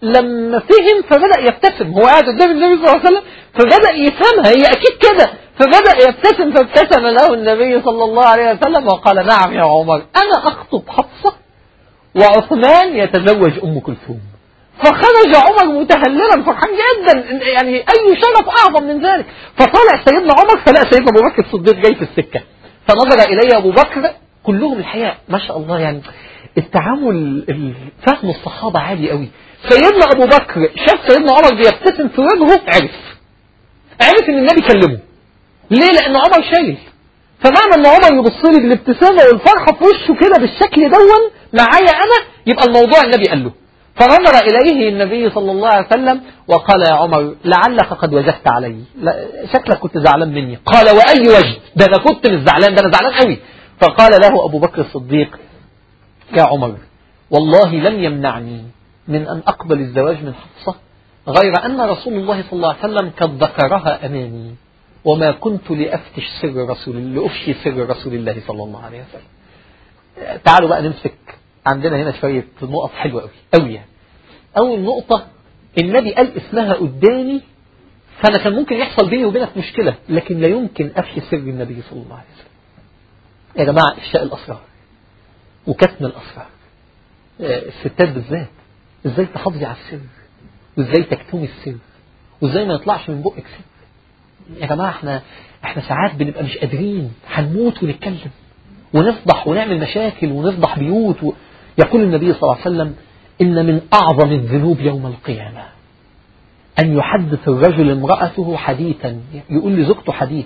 لما فهم فبدأ يبتسم هو قاعد قدام النبي صلى الله عليه وسلم فبدأ يفهمها هي أكيد كده فبدأ يبتسم فابتسم له النبي صلى الله عليه وسلم وقال نعم يا عمر أنا أخطب حفصة وعثمان يتزوج أم كلثوم فخرج عمر متهللا فرحان جدا يعني أي شرف أعظم من ذلك فطالع سيدنا عمر فلقى سيدنا أبو بكر الصديق جاي في السكة فنظر إليه أبو بكر كلهم الحقيقة ما شاء الله يعني التعامل فهم الصحابة عالي قوي سيدنا أبو بكر شاف سيدنا عمر بيبتسم في وجهه عرف عرف إن النبي كلمه ليه لأن عمر شايل فمعنى ان عمر يبص لي بالابتسامه والفرحه في وشه كده بالشكل دون معايا انا يبقى الموضوع النبي قال له فنظر اليه النبي صلى الله عليه وسلم وقال يا عمر لعلك قد وجدت علي لا شكلك كنت زعلان مني قال واي وجد ده انا كنت مش زعلان ده انا زعلان قوي فقال له ابو بكر الصديق يا عمر والله لم يمنعني من ان اقبل الزواج من حفصه غير ان رسول الله صلى الله عليه وسلم قد ذكرها امامي وما كنت لأفتش سر رسول لأفشي سر رسول الله صلى الله عليه وسلم تعالوا بقى نمسك عندنا هنا شوية نقط حلوة قوي قوي يعني أول نقطة النبي قال اسمها قدامي فأنا كان ممكن يحصل بيني وبينك مشكلة لكن لا يمكن أفشي سر النبي صلى الله عليه وسلم يا جماعة إفشاء الأسرار وكتم الأسرار الستات بالذات إزاي تحافظي على السر وإزاي تكتمي السر وإزاي ما يطلعش من بقك سر يا جماعة احنا احنا ساعات بنبقى مش قادرين هنموت ونتكلم ونفضح ونعمل مشاكل ونفضح بيوت و... يقول النبي صلى الله عليه وسلم إن من أعظم الذنوب يوم القيامة أن يحدث الرجل امرأته حديثا يقول لزوجته حديث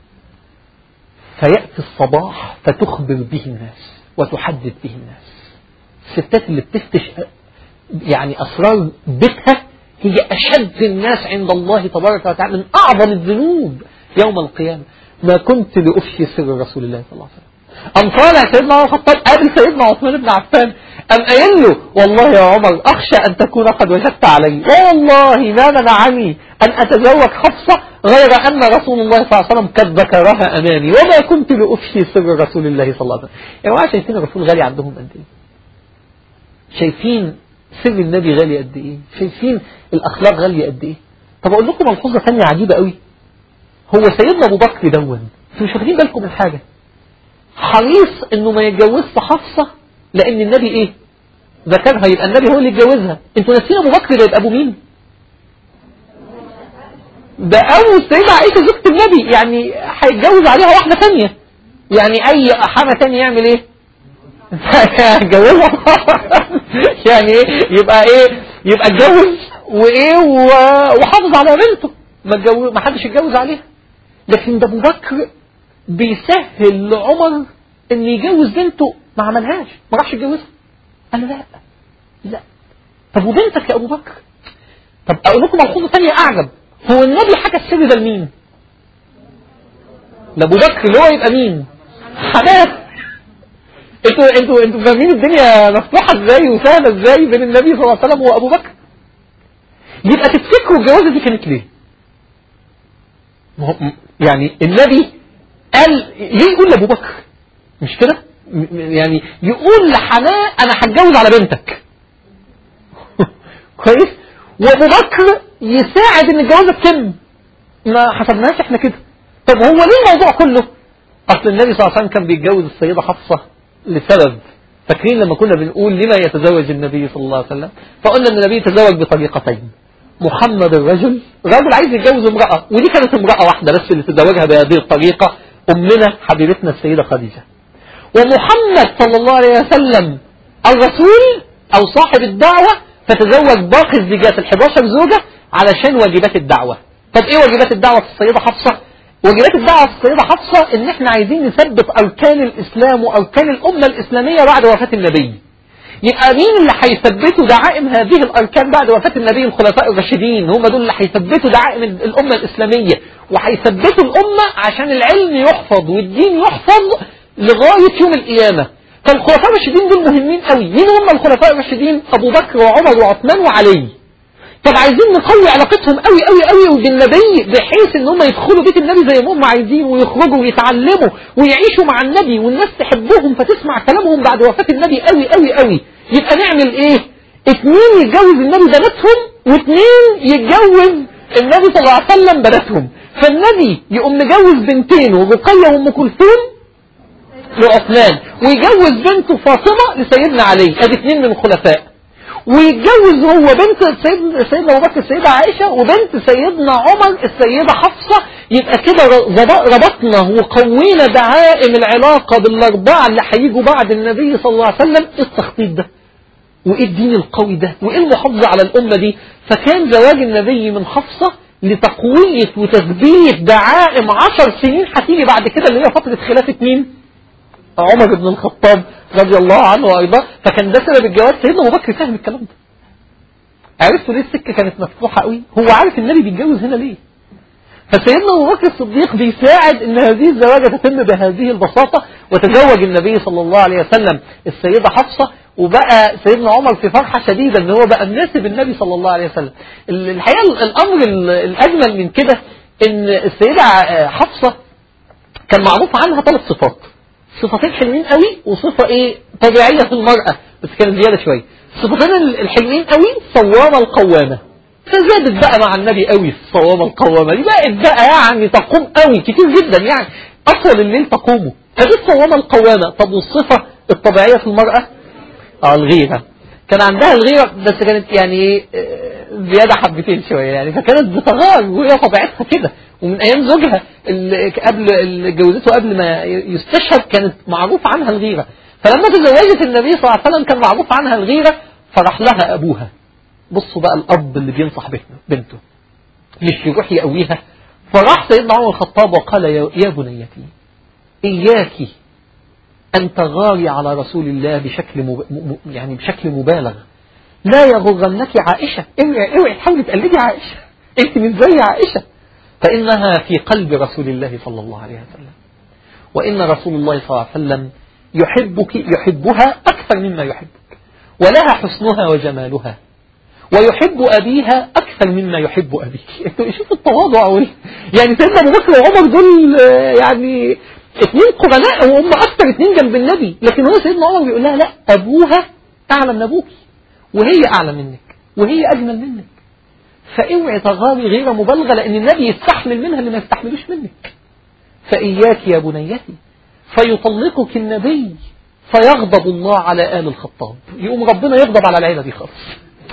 فيأتي الصباح فتخبر به الناس وتحدث به الناس الستات اللي بتفتش يعني أسرار بيتها هي أشد الناس عند الله تبارك وتعالى من أعظم الذنوب يوم القيامة ما كنت لأفشي سر رسول الله صلى الله عليه وسلم أم طالع سيدنا عمر الخطاب قابل سيدنا عثمان بن عفان أم قايل له والله يا عمر أخشى أن تكون قد وجدت علي والله ما منعني أن أتزوج حفصة غير أن رسول الله صلى الله عليه وسلم قد ذكرها أمامي وما كنت لأفشي سر رسول الله صلى الله عليه وسلم يا جماعة شايفين الرسول غالي عندهم قد إيه شايفين سر النبي غالي قد ايه شايفين الاخلاق غاليه قد ايه طب اقول لكم ملحوظه ثانيه عجيبه قوي هو سيدنا ابو بكر دون انتوا مش واخدين بالكم من حاجه حريص انه ما يتجوزش حفصه لان النبي ايه ذكرها يبقى النبي هو اللي يتجوزها انتوا ناسيين ابو بكر ده يبقى ابو مين ده ابو السيدة عائشة زوجة النبي يعني هيتجوز عليها واحدة ثانية يعني اي حاجة ثانية يعمل ايه اتجوزها يعني ايه يبقى ايه يبقى اتجوز وايه وحافظ على بنته ما اتجوز ما حدش يتجوز عليها لكن ده ابو بكر بيسهل لعمر ان يجوز بنته ما عملهاش ما راحش يتجوزها قال له لا لا طب وبنتك يا ابو بكر طب اقول لكم ملحوظه ثانيه اعجب هو النبي حكى السر ده لمين؟ لابو بكر اللي هو يبقى مين؟ حماه انتوا انتوا انتوا فاهمين الدنيا مفتوحه ازاي وسهله ازاي بين النبي صلى الله عليه وسلم وابو بكر يبقى تفتكروا الجوازه دي كانت ليه يعني النبي قال ليه يقول لابو بكر مش كده يعني يقول لحماه انا هتجوز على بنتك كويس وابو بكر يساعد ان الجوازه تتم ما حسبناش احنا كده طب هو ليه الموضوع كله اصل النبي صلى الله عليه وسلم كان بيتجوز السيده حفصه لسبب فاكرين لما كنا بنقول لما يتزوج النبي صلى الله عليه وسلم فقلنا ان النبي يتزوج بطريقتين محمد الرجل رجل عايز يتجوز امرأة ودي كانت امرأة واحدة بس اللي تتزوجها بهذه الطريقة أمنا حبيبتنا السيدة خديجة ومحمد صلى الله عليه وسلم الرسول أو صاحب الدعوة فتزوج باقي الزيجات ال 11 زوجة علشان واجبات الدعوة طب ايه واجبات الدعوة في السيدة حفصة واجبات الدعوة في السيدة حفصة ان احنا عايزين نثبت اركان الاسلام واركان الامة الاسلامية بعد وفاة النبي يبقى مين اللي هيثبتوا دعائم هذه الاركان بعد وفاة النبي الخلفاء الراشدين هم دول اللي هيثبتوا دعائم الامة الاسلامية وهيثبتوا الامة عشان العلم يحفظ والدين يحفظ لغاية يوم القيامة فالخلفاء الراشدين دول مهمين قوي مين هم الخلفاء الراشدين ابو بكر وعمر وعثمان وعلي طب عايزين نقوي علاقتهم قوي قوي قوي بالنبي بحيث ان هم يدخلوا بيت النبي زي ما هم عايزين ويخرجوا ويتعلموا ويعيشوا مع النبي والناس تحبهم فتسمع كلامهم بعد وفاة النبي قوي قوي قوي يبقى نعمل ايه اتنين يتجوز النبي بناتهم واتنين يتجوز النبي صلى الله عليه وسلم بناتهم فالنبي يقوم مجوز بنتين رقية وام كلثوم لعثمان ويجوز بنته فاطمة لسيدنا علي ادي اتنين من الخلفاء ويتجوز هو بنت سيدنا سيدنا ابو بكر السيده عائشه وبنت سيدنا عمر السيده حفصه يبقى كده رب- ربطنا وقوينا دعائم العلاقه بالاربعه اللي هيجوا بعد النبي صلى الله عليه وسلم ايه التخطيط ده؟ وايه الدين القوي ده؟ وايه المحافظه على الامه دي؟ فكان زواج النبي من حفصه لتقويه وتثبيت دعائم عشر سنين هتيجي بعد كده اللي هي فتره خلافه مين؟ عمر بن الخطاب رضي الله عنه وارضاه فكان ده سبب الجواز سيدنا ابو بكر فاهم الكلام ده عرفتوا ليه السكه كانت مفتوحه قوي هو عارف النبي بيتجوز هنا ليه فسيدنا ابو بكر الصديق بيساعد ان هذه الزواجه تتم بهذه البساطه وتزوج النبي صلى الله عليه وسلم السيده حفصه وبقى سيدنا عمر في فرحه شديده ان هو بقى مناسب النبي صلى الله عليه وسلم ال- الحقيقه الامر ال- الاجمل من كده ان السيده ع- حفصه كان معروف عنها ثلاث صفات صفتين حلوين قوي وصفة ايه طبيعية في المرأة بس كانت زيادة شوية الصفتين ال- الحلوين قوي صوامة القوامة فزادت بقى مع النبي قوي الصوامة القوامة دي بقت بقى يعني تقوم قوي كتير جدا يعني أطول الليل تقومه فدي الصوامة القوامة طب والصفة الطبيعية في المرأة اه الغيرة كان عندها الغيرة بس كانت يعني ايه آه، زيادة حبتين شوية يعني فكانت بتغار وهي طبيعتها كده ومن أيام زوجها اللي قبل اللي جوزته قبل ما يستشهد كانت معروف عنها الغيرة فلما تزوجت النبي صلى الله عليه وسلم كان معروف عنها الغيرة فراح لها أبوها بصوا بقى الأب اللي بينصح بنته- بنته مش يروح يقويها فراح سيدنا عمر الخطاب وقال يا يا بنيتي إياك أن تغاري على رسول الله بشكل مب... م... م- يعني بشكل مبالغ لا يغرنك عائشة اوعي اوعي تحاولي تقلدي عائشة انت من زي عائشة فإنها في قلب رسول الله صلى الله عليه وسلم وإن رسول الله صلى الله عليه وسلم يحبك يحبها أكثر مما يحبك ولها حسنها وجمالها ويحب أبيها أكثر مما يحب أبيك انتوا شوفوا التواضع وال... يعني سيدنا أبو بكر وعمر دول آه، يعني اثنين قرناء وهم أكثر اثنين جنب النبي لكن هو سيدنا عمر بيقول لها لا أبوها أعلى من أبوك وهي أعلى منك وهي أجمل منك فاوعي تغاري غير مبالغة لأن النبي يستحمل منها اللي ما يستحملوش منك فإياك يا بنيتي فيطلقك النبي فيغضب الله على آل الخطاب يقوم ربنا يغضب على العيلة دي خالص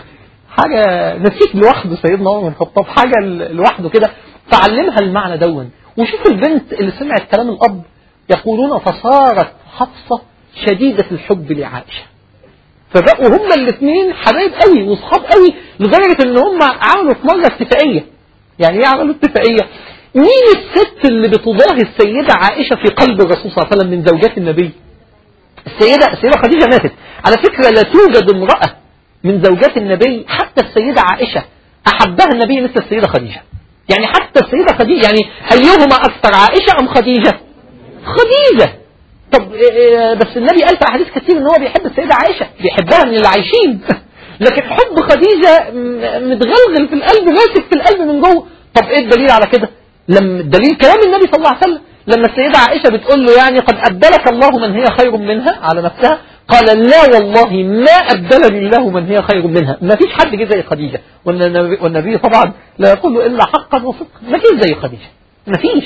حاجة نسيت لوحده سيدنا عمر بن الخطاب حاجة ل- لوحده كده فعلمها المعنى دون وشوف البنت اللي سمعت كلام الأب يقولون فصارت حفصة شديدة الحب لعائشة فبقوا هما الاثنين حبايب قوي واصحاب قوي لدرجة ان هم عملوا في مرة اتفاقية يعني ايه عملوا اتفاقية مين الست اللي بتضاهي السيدة عائشة في قلب الرسول صلى الله عليه وسلم من زوجات النبي السيدة السيدة خديجة ماتت على فكرة لا توجد امرأة من زوجات النبي حتى السيدة عائشة أحبها النبي مثل السيدة خديجة يعني حتى السيدة خديجة يعني أيهما أكثر عائشة أم خديجة خديجة طب إيه إيه بس النبي قال في أحاديث كتير إن هو بيحب السيدة عائشة بيحبها من اللي عايشين لكن حب خديجة م- متغلغل في القلب ماسك في القلب من جوه طب إيه الدليل على كده لما الدليل كلام النبي صلى الله عليه وسلم لما السيدة عائشة بتقول له يعني قد أبدلك الله من هي خير منها على نفسها قال لا والله ما أبدلني الله من هي خير منها ما فيش حد جه زي خديجة والنبي, والنبي طبعا لا يقول إلا حقا وصدقا ما فيش زي خديجة ما فيش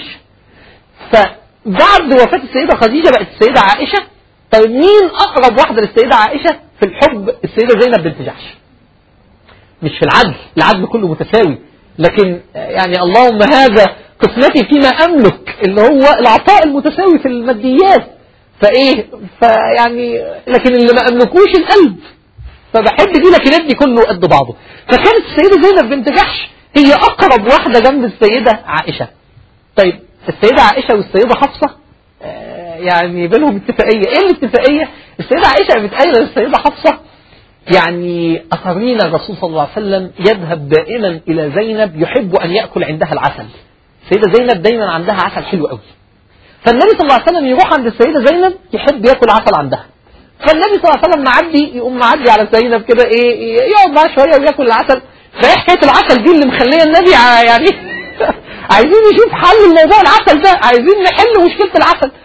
فبعد وفاة السيدة خديجة بقت السيدة عائشة طيب مين أقرب واحدة للسيدة عائشة في الحب السيدة زينب بنت جحش مش في العدل العدل كله متساوي لكن يعني اللهم هذا قسمتي فيما أملك اللي هو العطاء المتساوي في الماديات فإيه فيعني لكن اللي ما أملكوش القلب فبحب دي لكن ابني كله قد بعضه فكانت السيدة زينب بنت جحش هي أقرب واحدة جنب السيدة عائشة طيب السيدة عائشة والسيدة حفصة آه، يعني بينهم اتفاقية ايه الاتفاقية السيدة عائشة بتقايل للسيدة حفصة يعني أثرين الرسول صلى الله عليه وسلم يذهب دائما إلى زينب يحب أن يأكل عندها العسل السيدة زينب دايما عندها عسل حلو قوي فالنبي صلى الله عليه وسلم يروح عند السيدة زينب يحب ياكل عسل عندها فالنبي صلى الله عليه وسلم معدي يقوم معدي على زينب كده ايه يقعد معاه شويه وياكل العسل فايه حكايه العسل دي اللي مخليه النبي ع- يعني عايزين نشوف حل الموضوع العسل ده عايزين نحل مشكله العسل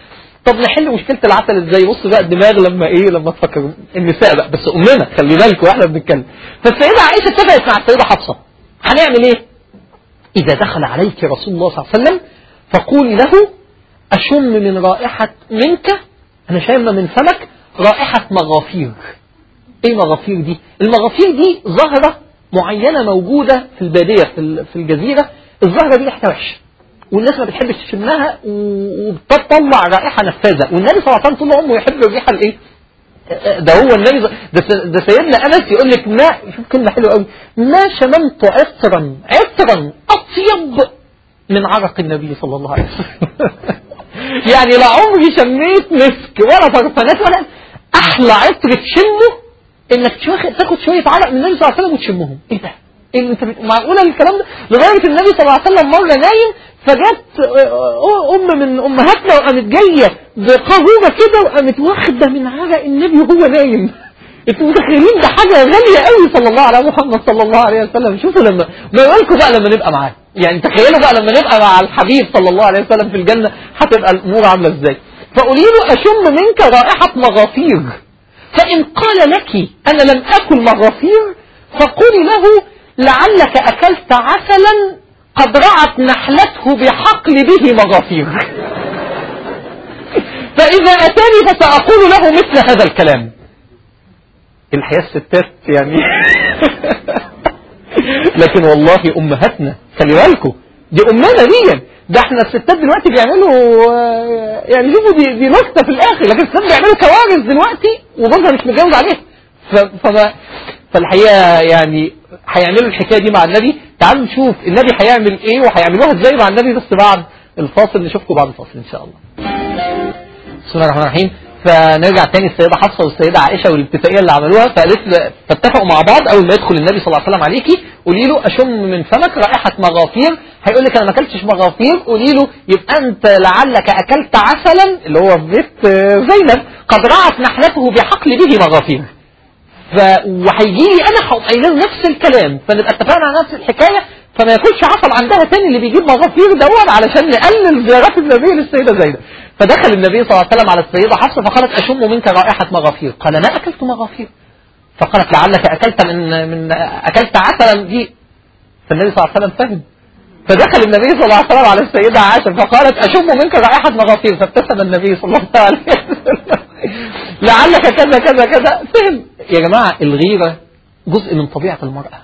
طب نحل مشكله العسل ازاي بص بقى الدماغ لما ايه لما تفكر النساء بقى بس امنا خلي بالكوا واحنا بنتكلم فالسيده عائشه اتفقت مع السيده حفصه هنعمل ايه اذا دخل عليك رسول الله صلى الله عليه وسلم فقولي له اشم من رائحه منك انا شامه من فمك رائحه مغافير ايه مغافير دي المغافير دي ظاهره معينه موجوده في الباديه في ال- في الجزيره الظاهره دي ريحتها وحشه والناس ما بتحبش تشمها و- وبتطلع رائحه نفاذه والنبي صلى الله عليه وسلم طول عمره يحب الريحه الايه ده هو النبي ص- ده, س- ده سيدنا انس يقول لك ما شوف كلمه حلوه قوي ما شممت عطرا عطرا اطيب من عرق النبي صلى الله عليه وسلم يعني لا عمري شميت مسك ولا برفانات ولا احلى عطر تشمه انك تاخد تاخد شويه عرق من النبي صلى الله عليه وسلم وتشمهم ايه ده؟ إيه اللي انت بت... معقوله الكلام ده لدرجه النبي صلى الله عليه وسلم مره نايم فجت آه، ام من امهاتنا وقامت جايه بقاروره كده وقامت واخده من عرق النبي وهو نايم انتوا متخيلين ده حاجه غاليه قوي صلى الله على محمد صلى الله عليه وسلم شوفوا لما ما بالكم بقى لما نبقى معاه يعني تخيلوا بقى لما نبقى مع الحبيب صلى الله عليه وسلم في الجنه هتبقى الامور عامله ازاي فقولي له اشم منك رائحه مغافير فإن قال لك أنا لم أكل مغافير فقولي له لعلك أكلت عسلا قد رعت نحلته بحقل به مغافير فإذا أتاني فسأقول له مثل هذا الكلام الحياة الستات يعني لكن والله أمهاتنا خلي بالكم دي أمنا دي ده احنا الستات دلوقتي بيعملوا آه، يعني شوفوا دي دي نكته في الاخر لكن الستات بيعملوا كوارث دلوقتي وجوزها مش متجوز عليها ف- فما فالحقيقه يعني هيعملوا الحكايه دي مع النبي تعالوا نشوف النبي هيعمل ايه وهيعملوها ازاي مع النبي بس بعد الفاصل نشوفكم بعد الفاصل ان شاء الله بسم الله الرحمن الرحيم فنرجع تاني السيدة حفصة والسيدة عائشة والاتفاقية اللي عملوها فقالت له- فاتفقوا مع بعض أول ما يدخل النبي صلى الله عليه وسلم عليكي قولي له أشم من فمك رائحة مغافير هيقول لك أنا ما أكلتش مغافير قولي له يبقى أنت لعلك أكلت عسلا اللي هو في بيت آه، زينب قد رعت نحلته بحقل به مغافير ف... وهيجي لي انا هقوم قايل له نفس الكلام فنبقى اتفقنا على نفس الحكايه فما ياكلش عسل عندها تاني اللي بيجيب مغافير دون علشان نقلل زيارات النبي للسيده زينب فدخل النبي صلى الله عليه وسلم على السيده حفصه فقالت اشم منك رائحه مغافير قال ما اكلت مغافير فقالت لعلك اكلت من من اكلت عسلا دي فالنبي صلى الله عليه وسلم فهم فدخل النبي صلى الله عليه وسلم على السيدة عائشة فقالت أشم منك رائحة مغافير فابتسم النبي صلى الله عليه وسلم لعلك كذا كذا كذا فهم يا جماعة الغيرة جزء من طبيعة المرأة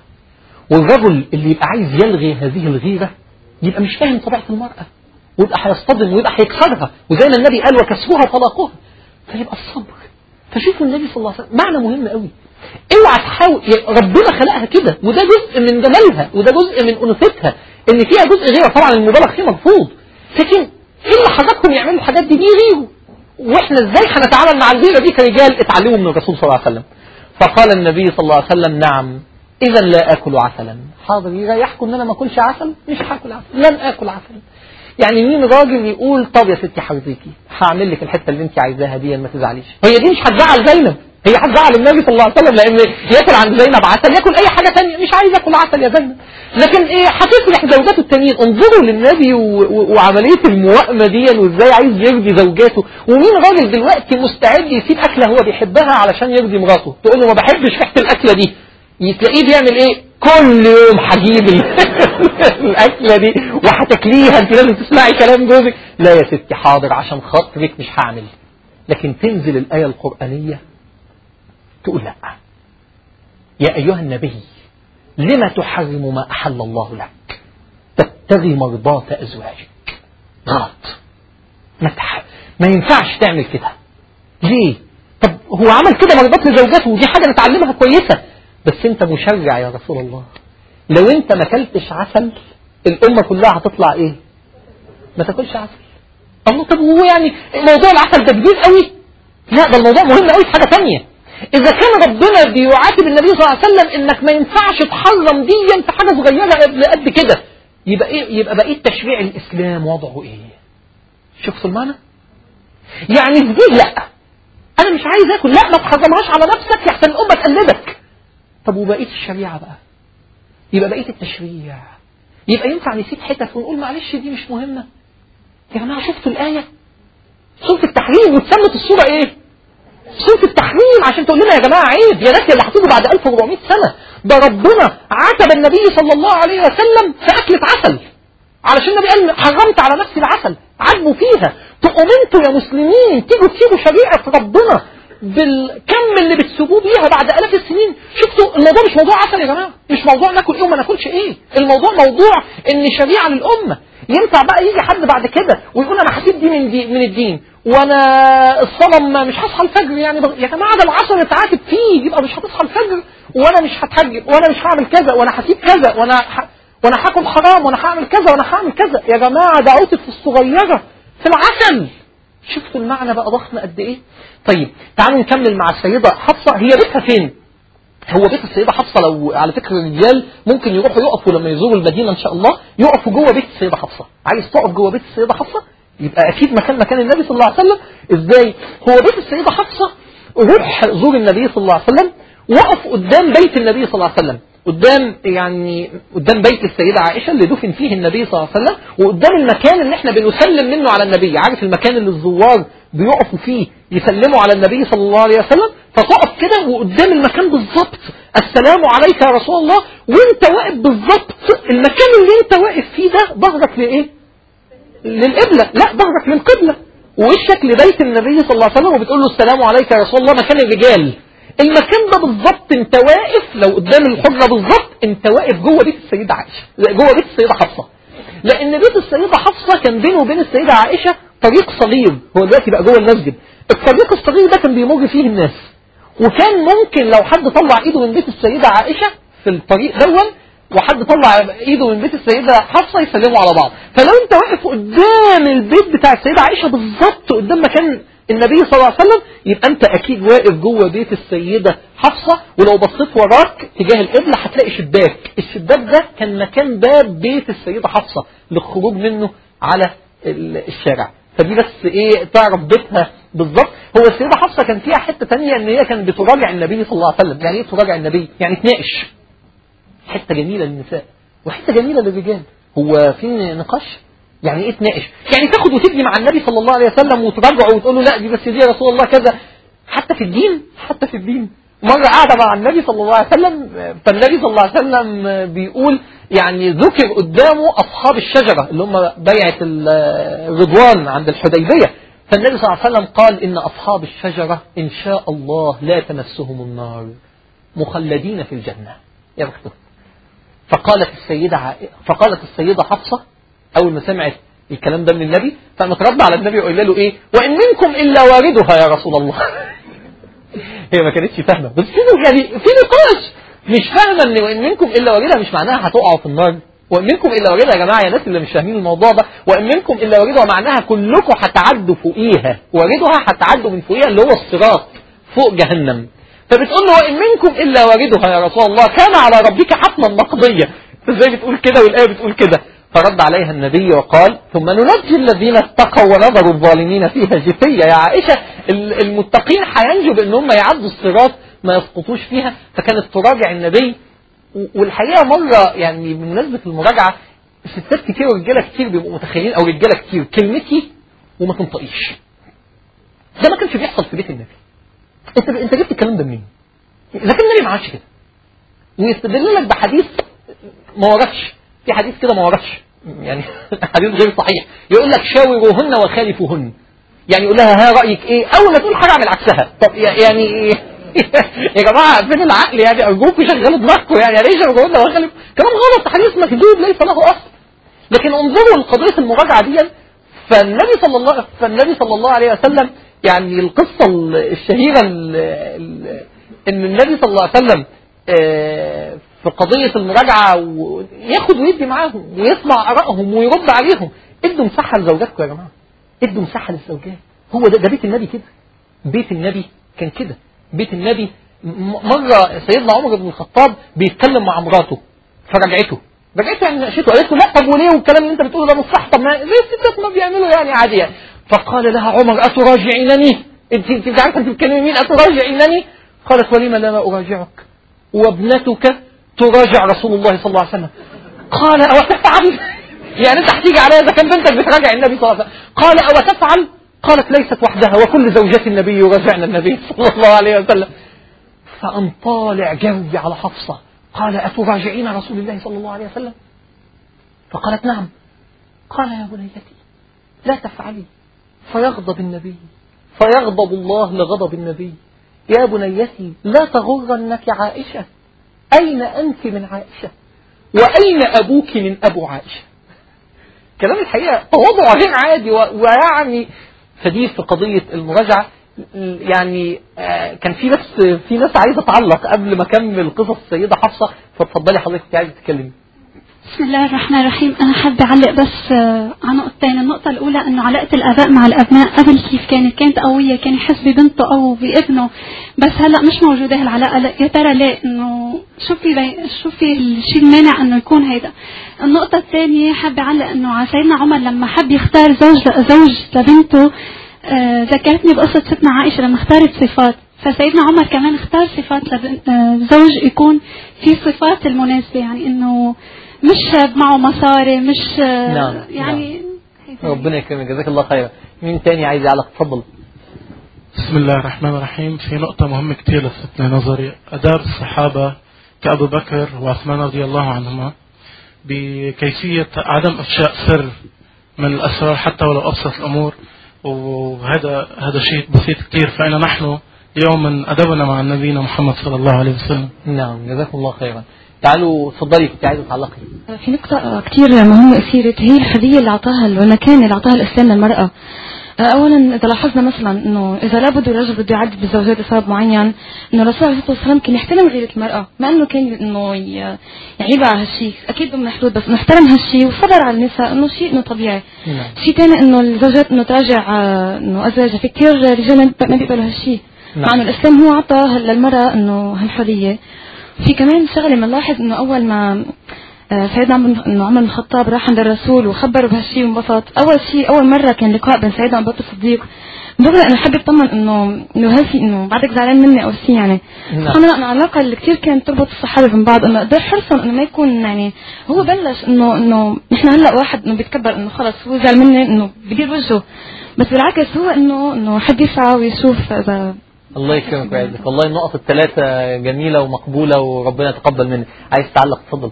والرجل اللي يبقى عايز يلغي هذه الغيرة يبقى مش فاهم طبيعة المرأة ويبقى هيصطدم ويبقى هيكسرها وزي ما النبي قال وكسرها طلاقها فيبقى الصبر فشوفوا النبي صلى الله عليه وسلم معنى مهم قوي اوعى تحاول يعني ربنا خلقها كده وده جزء من جمالها وده جزء من انوثتها ان فيها جزء غيره طبعا المبالغ فيه مرفوض لكن ايه اللي حركهم يعملوا الحاجات دي بيغيروا واحنا ازاي هنتعامل مع الغيره دي كرجال اتعلموا من الرسول صلى الله عليه وسلم فقال النبي صلى الله عليه وسلم نعم اذا لا اكل عسلا حاضر يريحكم ان انا ما اكلش عسل مش هاكل عسل لن اكل عسل يعني مين راجل يقول طب يا ستي حرزيكي هعمل لك الحته اللي انت عايزاها دي ما تزعليش هي دي مش هتزعل زينب هي هتزعل النبي صلى الله عليه وسلم لان ياكل عند زينب عسل ياكل اي حاجه ثانيه مش عايز اكل عسل يا زينب لكن ايه هتفرح زوجاته التانيين انظروا للنبي و... و... وعمليه الموائمه دي وازاي عايز يرضي زوجاته ومين راجل دلوقتي مستعد يسيب اكله هو بيحبها علشان يرضي مراته تقول له ما بحبش ريحه الاكله دي تلاقيه بيعمل ايه كل يوم هجيب ال- الاكله دي وهتاكليها انت لازم تسمعي كلام جوزك لا يا ستي حاضر عشان خاطرك مش هعمل لكن تنزل الايه القرانيه تقول لا يا ايها النبي لما تحرم ما احل الله لك تبتغي مرضاة ازواجك غلط ما, تح... ما ينفعش تعمل كده ليه طب هو عمل كده مرضات لزوجته ودي حاجه نتعلمها كويسه بس انت مشرع يا رسول الله لو انت ما اكلتش عسل الامه كلها هتطلع ايه ما تاكلش عسل الله طب هو يعني موضوع العسل ده كبير قوي لا ده الموضوع مهم قوي في حاجه ثانيه اذا كان ربنا بيعاتب النبي صلى الله عليه وسلم انك ما ينفعش تحرم دي في حاجه صغيره قد قد كده يبقى ايه يبقى بقيه تشريع الاسلام وضعه ايه شفتوا المعنى يعني في دي لا انا مش عايز اكل لا ما تحرمهاش على نفسك يحسن الامه تقلدك طب وبقيه الشريعه بقى يبقى بقيه التشريع يبقى ينفع نسيب حتت ونقول معلش دي مش مهمه يا جماعه شفتوا الايه سورة التحريم واتسمت السورة ايه سورة التحريم عشان تقول لنا يا جماعة عيب يا ناس اللي هتيجوا بعد 1400 سنة ده ربنا عاتب النبي صلى الله عليه وسلم في أكلة عسل علشان النبي قال حرمت على نفسي العسل عجبوا فيها تقوم انتوا يا مسلمين تيجوا تسيبوا شريعة ربنا بالكم اللي بتسيبوه بيها بعد آلاف السنين شفتوا الموضوع مش موضوع عسل يا جماعة مش موضوع ناكل ايه وما ناكلش ايه الموضوع موضوع ان شريعة للأمة ينفع بقى يجي حد بعد كده ويقول انا هسيب دي من دي من الدين وانا الصنم مش هصحى الفجر يعني بغ... يا جماعه ده العصر اتعاتب فيه يبقى مش هتصحى الفجر وانا مش هتحجب وانا مش هعمل كذا وانا هسيب كذا وانا ح... وانا هاكل حرام وانا هعمل كذا وانا هعمل كذا يا جماعه ده عطف الصغيره في العسل شفتوا المعنى بقى ضخم قد ايه طيب تعالوا نكمل مع السيده حفصه هي بيتها فين هو بيت السيدة حفصة لو على فكرة الرجال ممكن يروحوا يقفوا لما يزوروا المدينة إن شاء الله يقفوا جوه بيت السيدة حفصة عايز تقف جوه بيت السيدة حفصة يبقى أكيد مكان مكان النبي صلى الله عليه وسلم إزاي هو بيت السيدة حفصة روح زور النبي صلى الله عليه وسلم وقف قدام بيت النبي صلى الله عليه وسلم قدام يعني قدام بيت السيدة عائشة اللي دفن فيه النبي صلى الله عليه وسلم وقدام المكان اللي احنا بنسلم منه على النبي عارف المكان اللي الزوار بيقفوا فيه يسلموا على النبي صلى الله عليه وسلم فتقف كده وقدام المكان بالظبط السلام عليك يا رسول الله وانت واقف بالظبط المكان اللي انت واقف فيه ده ظهرك لايه للقبلة لا ظهرك للقبلة ووشك لبيت النبي صلى الله عليه وسلم وبتقول له السلام عليك يا رسول الله مكان الرجال المكان ده بالظبط انت واقف لو قدام الحجرة بالظبط انت واقف جوه بيت السيدة عائشة لا، جوه بيت السيدة حفصة لان بيت السيدة حفصة كان بينه وبين السيدة عائشة طريق صغير هو دلوقتي بقى جوه المسجد الطريق الصغير ده كان بيمر فيه الناس وكان ممكن لو حد طلع ايده من بيت السيدة عائشة في الطريق دون وحد طلع ايده من بيت السيدة حفصة يسلموا على بعض فلو انت واقف قدام البيت بتاع السيدة عائشة بالظبط قدام مكان النبي صلى الله عليه وسلم يبقى انت اكيد واقف جوه بيت السيدة حفصة ولو بصيت وراك تجاه القبلة هتلاقي شباك الشباك ده كان مكان باب بيت السيدة حفصة للخروج منه على ال- الشارع فدي بس ايه تعرف بيتها بالظبط هو السيدة حفصة كان فيها حتة تانية ان هي كانت بتراجع النبي صلى الله عليه وسلم يعني ايه تراجع النبي يعني تناقش حتة جميلة للنساء وحتة جميلة للرجال هو في نقاش يعني ايه تناقش يعني تاخد وتدي مع النبي صلى الله عليه وسلم وتراجعه وتقول له لا دي بس دي يا رسول الله كذا حتى في الدين حتى في الدين مرة قاعدة مع النبي صلى الله عليه وسلم فالنبي صلى الله عليه وسلم بيقول يعني ذكر قدامه أصحاب الشجرة اللي هم بيعة الرضوان عند الحديبية فالنبي صلى الله عليه وسلم قال إن أصحاب الشجرة إن شاء الله لا تمسهم النار مخلدين في الجنة يا بختهم فقالت السيدة عائ- فقالت السيدة حفصة أول ما سمعت الكلام ده من النبي فقامت رد على النبي وقال له إيه وإن منكم إلا واردها يا رسول الله هي ما كانتش فاهمة بس في يعني في نقاش مش فاهمة إن وإن منكم إلا واردها مش معناها هتقعوا في النار وإن منكم إلا واردها يا جماعة يا ناس اللي مش فاهمين الموضوع ده وإن منكم إلا واردها معناها كلكم هتعدوا فوقيها واردها هتعدوا من فوقيها اللي هو الصراط فوق جهنم فبتقول له وإن منكم إلا واردها يا رسول الله كان على ربك حتما مقضية ازاي بتقول كده والآية بتقول كده فرد عليها النبي وقال ثم ننجي الذين اتقوا ونذر الظالمين فيها جثية يا عائشة ال- المتقين هينجوا بان هم يعدوا الصراط ما يسقطوش فيها فكانت تراجع النبي و- والحقيقة مرة يعني بمناسبة المراجعة ستات كتير ورجالة كتير بيبقوا متخيلين او رجالة كتير كلمتي وما تنطقيش ده ما كانش بيحصل في بيت النبي انت انت جبت الكلام ده منين؟ اذا كان النبي ما عملش كده ويستدل لك بحديث ما وردش في حديث كده ما وردش يعني حديث غير صحيح يقول لك شاوروهن وخالفوهن يعني يقول لها ها رايك ايه اول ما تقول حاجه اعمل عكسها طب يعني إيه؟ يا جماعه فين العقل يعني ارجوكم شغلوا دماغكم يعني ليش شاوروهن وخالف كلام غلط حديث مكذوب ليس له اصل لكن انظروا لقضيه المراجعه دي فالنبي صلى الله فالنبي صلى الله عليه وسلم يعني القصه الشهيره ال- ال- ان النبي صلى الله عليه وسلم آه، في قضيه المراجعه وياخد ويدي معاهم ويسمع ارائهم ويرد عليهم ادوا مساحه لزوجاتكم يا جماعه ادوا مساحه للزوجات هو ده ده بيت النبي كده بيت النبي كان كده بيت النبي م- مرة سيدنا عمر بن الخطاب بيتكلم مع مراته فرجعته رجعته يعني ناقشته قالت له لا طب وليه والكلام اللي انت بتقوله ده مش صح طب ما زي الستات ما بيعملوا يعني عادي يعني فقال لها عمر اتراجعينني انت انت مش عارفه انت بتتكلمي مين اتراجعينني قالت ولم لا اراجعك وابنتك تراجع رسول الله صلى الله عليه وسلم قال او تفعل يعني انت هتيجي عليا اذا كان بنتك بتراجع النبي صلى الله عليه وسلم قال او تفعل قالت ليست وحدها وكل زوجات النبي يراجعن النبي صلى الله عليه وسلم فقام طالع جري على حفصة قال أتراجعين رسول الله صلى الله عليه وسلم فقالت نعم قال يا بنيتي لا تفعلي فيغضب النبي فيغضب الله لغضب النبي يا بنيتي لا تغرنك عائشة أين أنت من عائشة وأين أبوك من أبو عائشة كلام الحقيقة تواضع غير عادي و- ويعني فدي في قضية المراجعة يعني آه، كان في ناس في ناس عايزة تعلق قبل ما أكمل قصص السيدة حفصة فاتفضلي حضرتك عايزة تتكلمي بسم الله الرحمن الرحيم أنا حابة أعلق بس آه، على نقطتين النقطة الأولى أنه علاقة الآباء مع الأبناء قبل كيف كانت كانت قوية كان يحس ببنته أو بابنه بس هلا مش موجودة هالعلاقة لا، يا ترى ليه إنه شو في بي... شو في الشيء المانع إنه يكون هيدا النقطة الثانية حابة أعلق إنه على سيدنا عمر لما حب يختار زوج زوج لبنته آه، ذكرتني بقصة ستنا عائشة لما اختارت صفات فسيدنا عمر كمان اختار صفات لبن- آه، زوج يكون في صفات المناسبة يعني انه مش شاب معه مصاري مش آه، نعم، يعني ربنا يكرمك جزاك الله خيرا مين تاني عايز يعلق اتفضل بسم الله الرحمن الرحيم في نقطة مهمة كتير لفتت نظري أداب الصحابة كأبو بكر وعثمان رضي الله عنهما بكيفية عدم إفشاء سر من الأسرار حتى ولو أبسط الأمور وهذا هذا شيء بسيط كتير فإن نحن اليوم من أدبنا مع نبينا محمد صلى الله عليه وسلم نعم جزاكم الله خيرا تعالوا اتفضلي كنت عايزة تعلقي في نقطة كثير مهمة أثيرت هي الحرية اللي أعطاها والمكانة اللي أعطاها الإسلام للمرأة. أولا إذا لاحظنا مثلا إنه إذا لابد الرجل بده يعدد بالزوجات لسبب معين إنه الرسول عليه الصلاة والسلام كان يحترم غيرة المرأة، ما إنه كان إنه ي- يعيب على هالشيء، أكيد ضمن حدود بس إنه احترم هالشيء وصبر على النساء إنه شيء إنه طبيعي. نعم شيء ثاني إنه الزوجات إنه تراجع آه، إنه أزواجها، في كثير رجال ما ما بيقبلوا هالشيء. نعم. مع إنه الإسلام هو أعطى للمرأة إنه هالحرية. في كمان شغله بنلاحظ انه اول ما آه، سيدنا عمر بن- إنه عمر بن الخطاب راح عند الرسول وخبره بهالشيء وانبسط اول شيء اول مره كان لقاء بين سيدنا ابو بكر الصديق بغرى انه حب يطمن انه انه هالشيء انه بعدك زعلان مني او شيء يعني نعم. سبحان الله انه العلاقه اللي كثير كانت تربط الصحابه من بعض انه قدر حرصهم انه ما يكون يعني هو بلش انه انه نحن هلا واحد انه بيتكبر انه خلص هو زعل مني انه بدير وجهه بس بالعكس هو انه انه حد يسعى ويشوف اذا الله يكرمك ويعزك والله النقط الثلاثة جميلة ومقبولة وربنا يتقبل منك عايز تعلق اتفضل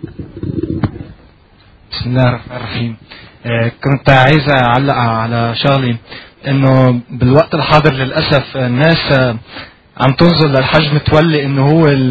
بسم الله الرحمن الرحيم آه، كنت عايز اعلق على شغله انه بالوقت الحاضر للاسف الناس آه، عم تنظر للحج متولي انه هو ال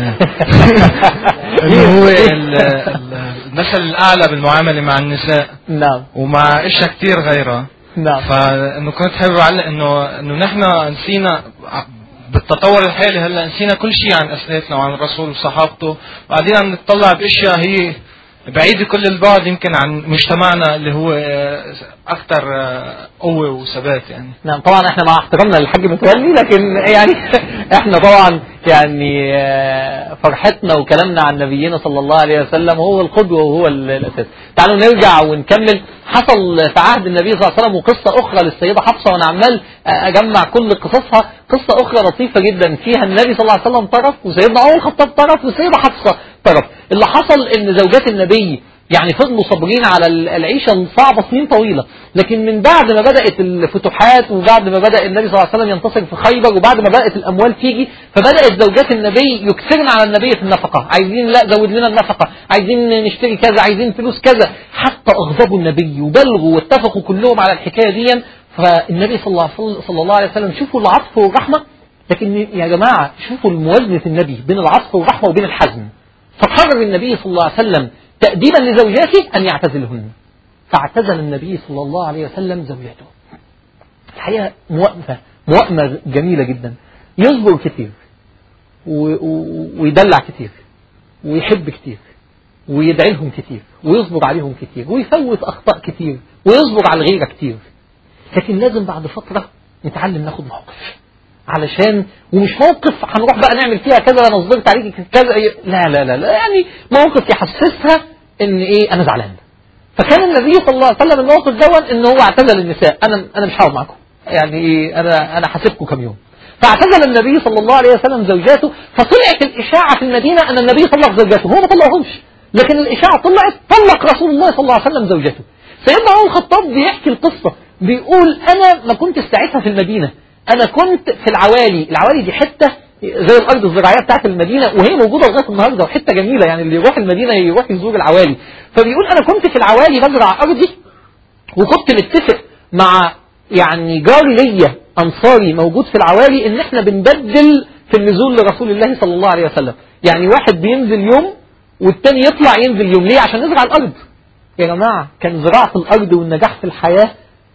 انه هو ال- ال- المثل الاعلى بالمعامله مع النساء نعم ومع اشياء كثير غيرها نعم فانه كنت حابب اعلق انه انه نحن نسينا ع- بالتطور الحالي هلا نسينا كل شيء عن اسلافنا وعن الرسول وصحابته وقاعدين عم نتطلع باشياء هي بعيدة كل البعد يمكن عن مجتمعنا اللي هو آه، اكثر آه، قوة وثبات يعني نعم طبعا احنا مع احترامنا للحاج متولي لكن يعني احنا طبعا يعني آه، فرحتنا وكلامنا عن نبينا صلى الله عليه وسلم هو القدوة وهو ال- الاساس تعالوا نرجع ونكمل حصل في عهد النبي صلى الله عليه وسلم وقصة اخرى للسيدة حفصة وانا عمال اجمع كل قصصها قصة اخرى لطيفة جدا فيها النبي صلى الله عليه وسلم طرف وسيدنا عمر الخطاب طرف والسيدة حفصة طرف اللي حصل ان زوجات النبي يعني فضلوا صابرين على ال- العيشة الصعبة سنين طويلة لكن من بعد ما بدأت الفتوحات وبعد ما بدأ النبي صلى الله عليه وسلم ينتصر في خيبر وبعد ما بدأت الأموال تيجي فبدأت زوجات النبي يكثرن على النبي في النفقة عايزين لا زود لنا النفقة عايزين نشتري كذا عايزين فلوس كذا حتى أغضبوا النبي وبلغوا واتفقوا كلهم على الحكاية دي فالنبي صلى الله, صلى الله عليه وسلم شوفوا العطف والرحمة لكن يا جماعة شوفوا موازنة النبي بين العطف والرحمة وبين الحزم فقرر النبي صلى الله عليه وسلم تأديبا لزوجاته أن يعتزلهن فاعتزل النبي صلى الله عليه وسلم زوجته الحقيقة موائمة موائمة جميلة جدا يصبر كتير و- و- ويدلع كتير ويحب كتير ويدعي لهم كتير ويصبر عليهم كتير ويفوت أخطاء كتير ويصبر على الغيرة كتير لكن لازم بعد فترة نتعلم ناخد موقف علشان ومش موقف هنروح بقى نعمل فيها كذا انا صبرت عليك كذا لا لا لا لا يعني موقف يحسسها ان ايه انا زعلان فكان النبي صلى الله عليه وسلم الموقف دون ان هو اعتزل النساء انا انا مش هقعد معاكم يعني ايه انا انا هسيبكم كام يوم فاعتزل النبي صلى الله عليه وسلم زوجاته فطلعت الاشاعه في المدينه ان النبي طلق زوجاته هو ما طلقهمش لكن الاشاعه طلعت طلق رسول الله صلى الله عليه وسلم زوجته سيدنا عمر الخطاب بيحكي القصه بيقول أنا ما كنت ساعتها في المدينة أنا كنت في العوالي العوالي دي حتة زي الأرض الزراعية بتاعت المدينة وهي موجودة لغاية النهاردة وحتة جميلة يعني اللي يروح المدينة يروح يزور العوالي فبيقول أنا كنت في العوالي بزرع أرضي وكنت متفق مع يعني جار ليا أنصاري موجود في العوالي إن إحنا بنبدل في النزول لرسول الله صلى الله عليه وسلم يعني واحد بينزل يوم والتاني يطلع ينزل يوم ليه عشان نزرع الأرض يا جماعة كان زراعة الأرض والنجاح في الحياة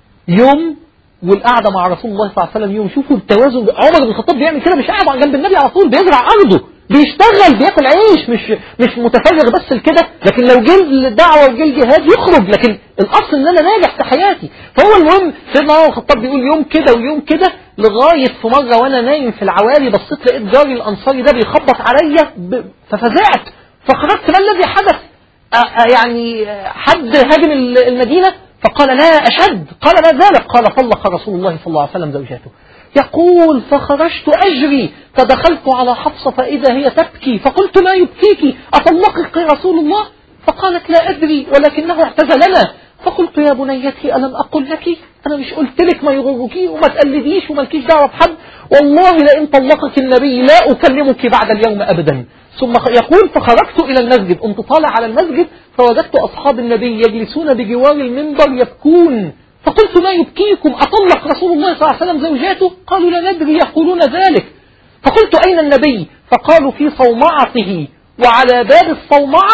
يوم والقعدة مع رسول الله صلى الله عليه وسلم يوم شوفوا التوازن عمر بن الخطاب بيعمل كده مش قاعد جنب النبي على طول بيزرع أرضه بيشتغل بياكل عيش مش مش متفرغ بس لكده لكن لو جه الدعوة وجه الجهاد يخرج لكن الأصل إن أنا ناجح في حياتي فهو المهم سيدنا عمر الخطاب بيقول يوم كده ويوم كده لغاية في مرة وأنا نايم في العوالي بصيت لقيت جاري الأنصاري ده بيخبط عليا ب... ففزعت فخرجت ما الذي حدث أ- أ- يعني حد هاجم ال- المدينة فقال لا أشد قال ما ذلك قال طلق رسول الله صلى الله عليه وسلم زوجاته يقول فخرجت أجري فدخلت على حفصة فإذا هي تبكي فقلت ما يبكيك أطلقك رسول الله فقالت لا أدري ولكنه اعتزلنا فقلت يا بنيتي ألم أقل لك أنا مش قلت لك ما يغركي وما تقلديش ومالكيش دعوة بحد والله لئن طلقك النبي لا أكلمك بعد اليوم أبدا ثم خ- يقول فخرجت إلى المسجد قمت طالع على المسجد فوجدت أصحاب النبي يجلسون بجوار المنبر يبكون فقلت ما يبكيكم أطلق رسول الله صلى الله عليه وسلم زوجاته قالوا لا ندري يقولون ذلك فقلت أين النبي فقالوا في صومعته وعلى باب الصومعة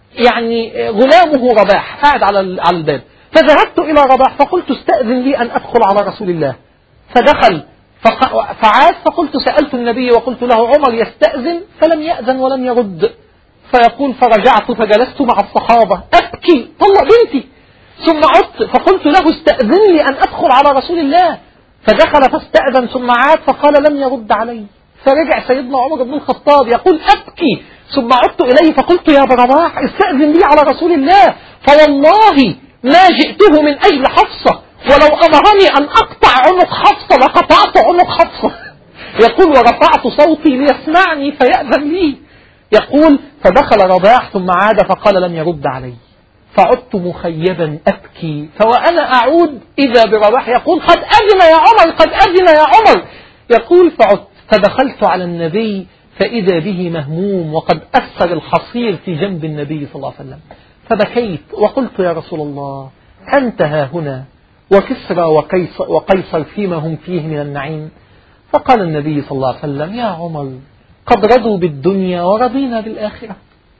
يعني غلامه رباح قاعد على ال- على الباب فذهبت إلى رباح فقلت استأذن لي أن أدخل على رسول الله فدخل فق- فعاد فقلت سألت النبي وقلت له عمر يستأذن فلم يأذن ولم يرد فيقول فرجعت فجلست مع الصحابة أبكي طلق بنتي ثم عدت فقلت له استأذن لي أن أدخل على رسول الله فدخل فاستأذن ثم عاد فقال لم يرد علي فرجع سيدنا عمر بن الخطاب يقول أبكي ثم عدت إليه فقلت يا رباح استأذن لي على رسول الله فوالله ما جئته من أجل حفصة ولو أمرني أن أقطع عنق حفصة لقطعت عنق حفصة يقول ورفعت صوتي ليسمعني فيأذن لي يقول فدخل رباح ثم عاد فقال لم يرد علي فعدت مخيبا أبكي فوأنا أعود إذا برباح يقول قد أذن يا عمر قد أذن يا عمر يقول فعدت فدخلت على النبي فإذا به مهموم وقد أثر الحصير في جنب النبي صلى الله عليه وسلم فبكيت وقلت يا رسول الله أنت ها هنا وكسرى وقيصر, وقيصر فيما هم فيه من النعيم فقال النبي صلى الله عليه وسلم يا عمر قد رضوا بالدنيا ورضينا بالآخرة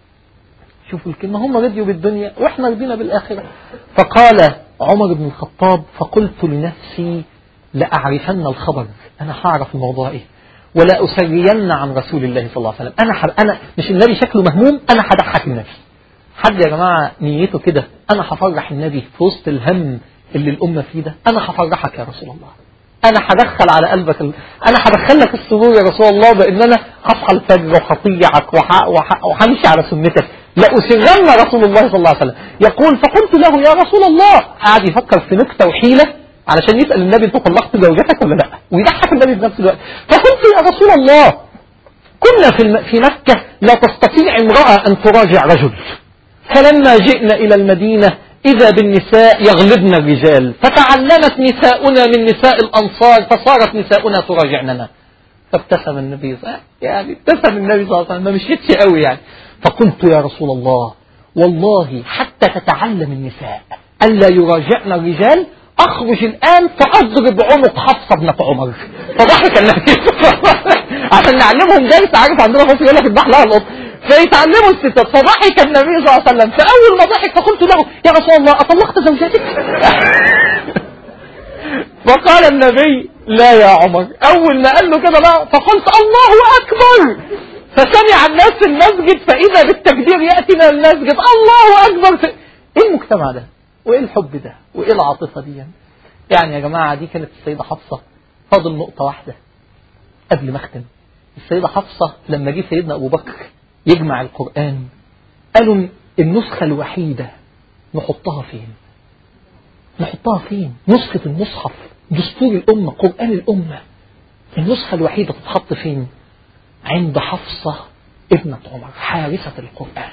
شوفوا الكلمة هم رضيوا بالدنيا وإحنا رضينا بالآخرة فقال عمر بن الخطاب فقلت لنفسي لأعرفن الخبر أنا هعرف الموضوع إيه ولا أسرين عن رسول الله صلى الله عليه وسلم أنا حب أنا مش النبي شكله مهموم أنا هضحك النبي حد يا جماعة نيته كده أنا هفرح النبي في وسط الهم اللي الأمة فيه ده أنا هفرحك يا رسول الله أنا هدخل على قلبك ال... أنا هدخل لك السرور يا رسول الله بأن أنا هصحى الفجر وهطيعك وح... وح... وهمشي على سنتك لأسرن رسول الله صلى الله عليه وسلم يقول فقلت له يا رسول الله قاعد يفكر في نكتة وحيلة علشان يسأل النبي أنت طلقت زوجتك ولا لا ويضحك النبي في نفس الوقت فقلت يا رسول الله كنا في, الم... في مكة لا تستطيع امرأة أن تراجع رجل فلما جئنا إلى المدينة إذا بالنساء يغلبن الرجال فتعلمت نساؤنا من نساء الأنصار فصارت نساؤنا تراجعننا فابتسم النبي صلى الله عليه وسلم يعني ابتسم النبي صلى الله عليه وسلم ما مشيتش قوي يعني فقلت يا رسول الله والله حتى تتعلم النساء ألا يراجعن الرجال أخرج الآن فأضرب عنق حفصة ابنة عمر فضحك النبي عشان نعلمهم درس عارف عندنا خوف يقول لك اذبح لها القط فيتعلموا الستات فضحك النبي صلى الله عليه وسلم فأول ما ضحك فقلت له يا رسول الله أطلقت زوجتك فقال النبي لا يا عمر أول ما قال له كده بقى فقلت الله أكبر فسمع الناس في المسجد فإذا بالتكبير يأتي من المسجد الله أكبر في... إيه المجتمع ده وإيه الحب ده وإيه العاطفة دي يعني يا جماعة دي كانت السيدة حفصة فاضل نقطة واحدة قبل ما أختم السيدة حفصة لما جه سيدنا أبو بكر يجمع القرآن قالوا النسخة الوحيدة نحطها فين نحطها فين نسخة المصحف دستور الأمة قرآن الأمة النسخة الوحيدة تتحط فين عند حفصة ابنة عمر حارسة القرآن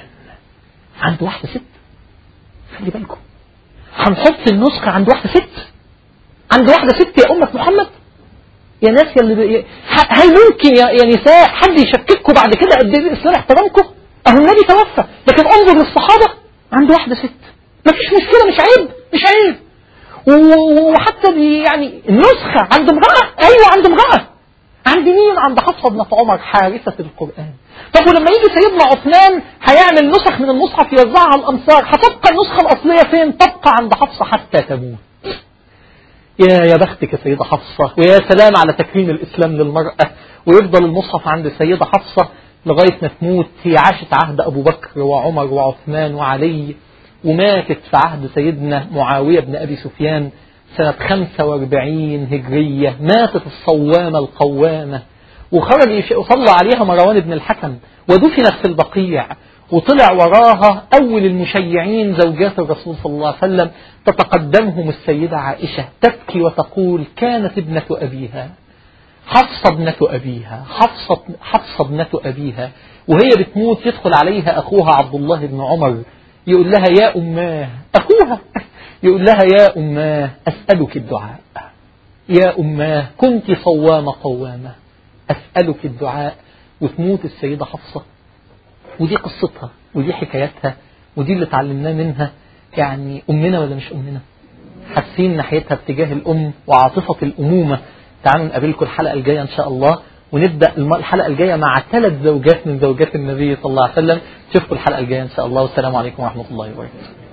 عند واحدة ست خلي بالكم هنحط النسخة عند واحدة ست عند واحدة ست يا أمة محمد يا ناس يا اللي بي... ه- هل ممكن يا, يا نساء حد يشكككم بعد كده قد ايه الاسلام احترامكم؟ اهو النبي توفى لكن انظر للصحابه عند واحده ست مفيش مشكله مش عيب مش عيب و- وحتى دي يعني النسخه عند امراه ايوه عند امراه عند مين؟ عند حفصه بنت عمر حارسه القران طب ولما يجي سيدنا عثمان هيعمل نسخ من المصحف يوزعها على الامصار هتبقى النسخه الاصليه فين؟ تبقى عند حفصه حتى تموت يا يا بختك يا سيدة حفصة ويا سلام على تكريم الإسلام للمرأة ويفضل المصحف عند السيدة حفصة لغاية ما تموت هي عاشت عهد أبو بكر وعمر وعثمان وعلي وماتت في عهد سيدنا معاوية بن أبي سفيان سنة 45 هجرية ماتت الصوامة القوامة وخرج يش- وصلى عليها مروان بن الحكم ودفنت في البقيع وطلع وراها أول المشيعين زوجات الرسول صلى الله عليه وسلم تتقدمهم السيدة عائشة تبكي وتقول كانت ابنة أبيها حفصة ابنة أبيها حفصة, حفصة ابنة أبيها وهي بتموت يدخل عليها أخوها عبد الله بن عمر يقول لها يا أماه أخوها يقول لها يا أماه أسألك الدعاء يا أماه كنت صوامة قوامة أسألك الدعاء وتموت السيدة حفصة ودي قصتها ودي حكاياتها ودي اللي اتعلمناه منها يعني أمنا ولا مش أمنا حاسين ناحيتها اتجاه الأم وعاطفة الأمومة تعالوا نقابلكم الحلقة الجاية إن شاء الله ونبدأ الم- الحلقة الجاية مع ثلاث زوجات من زوجات النبي صلى الله عليه وسلم نشوفكم الحلقة الجاية إن شاء الله والسلام عليكم ورحمة الله وبركاته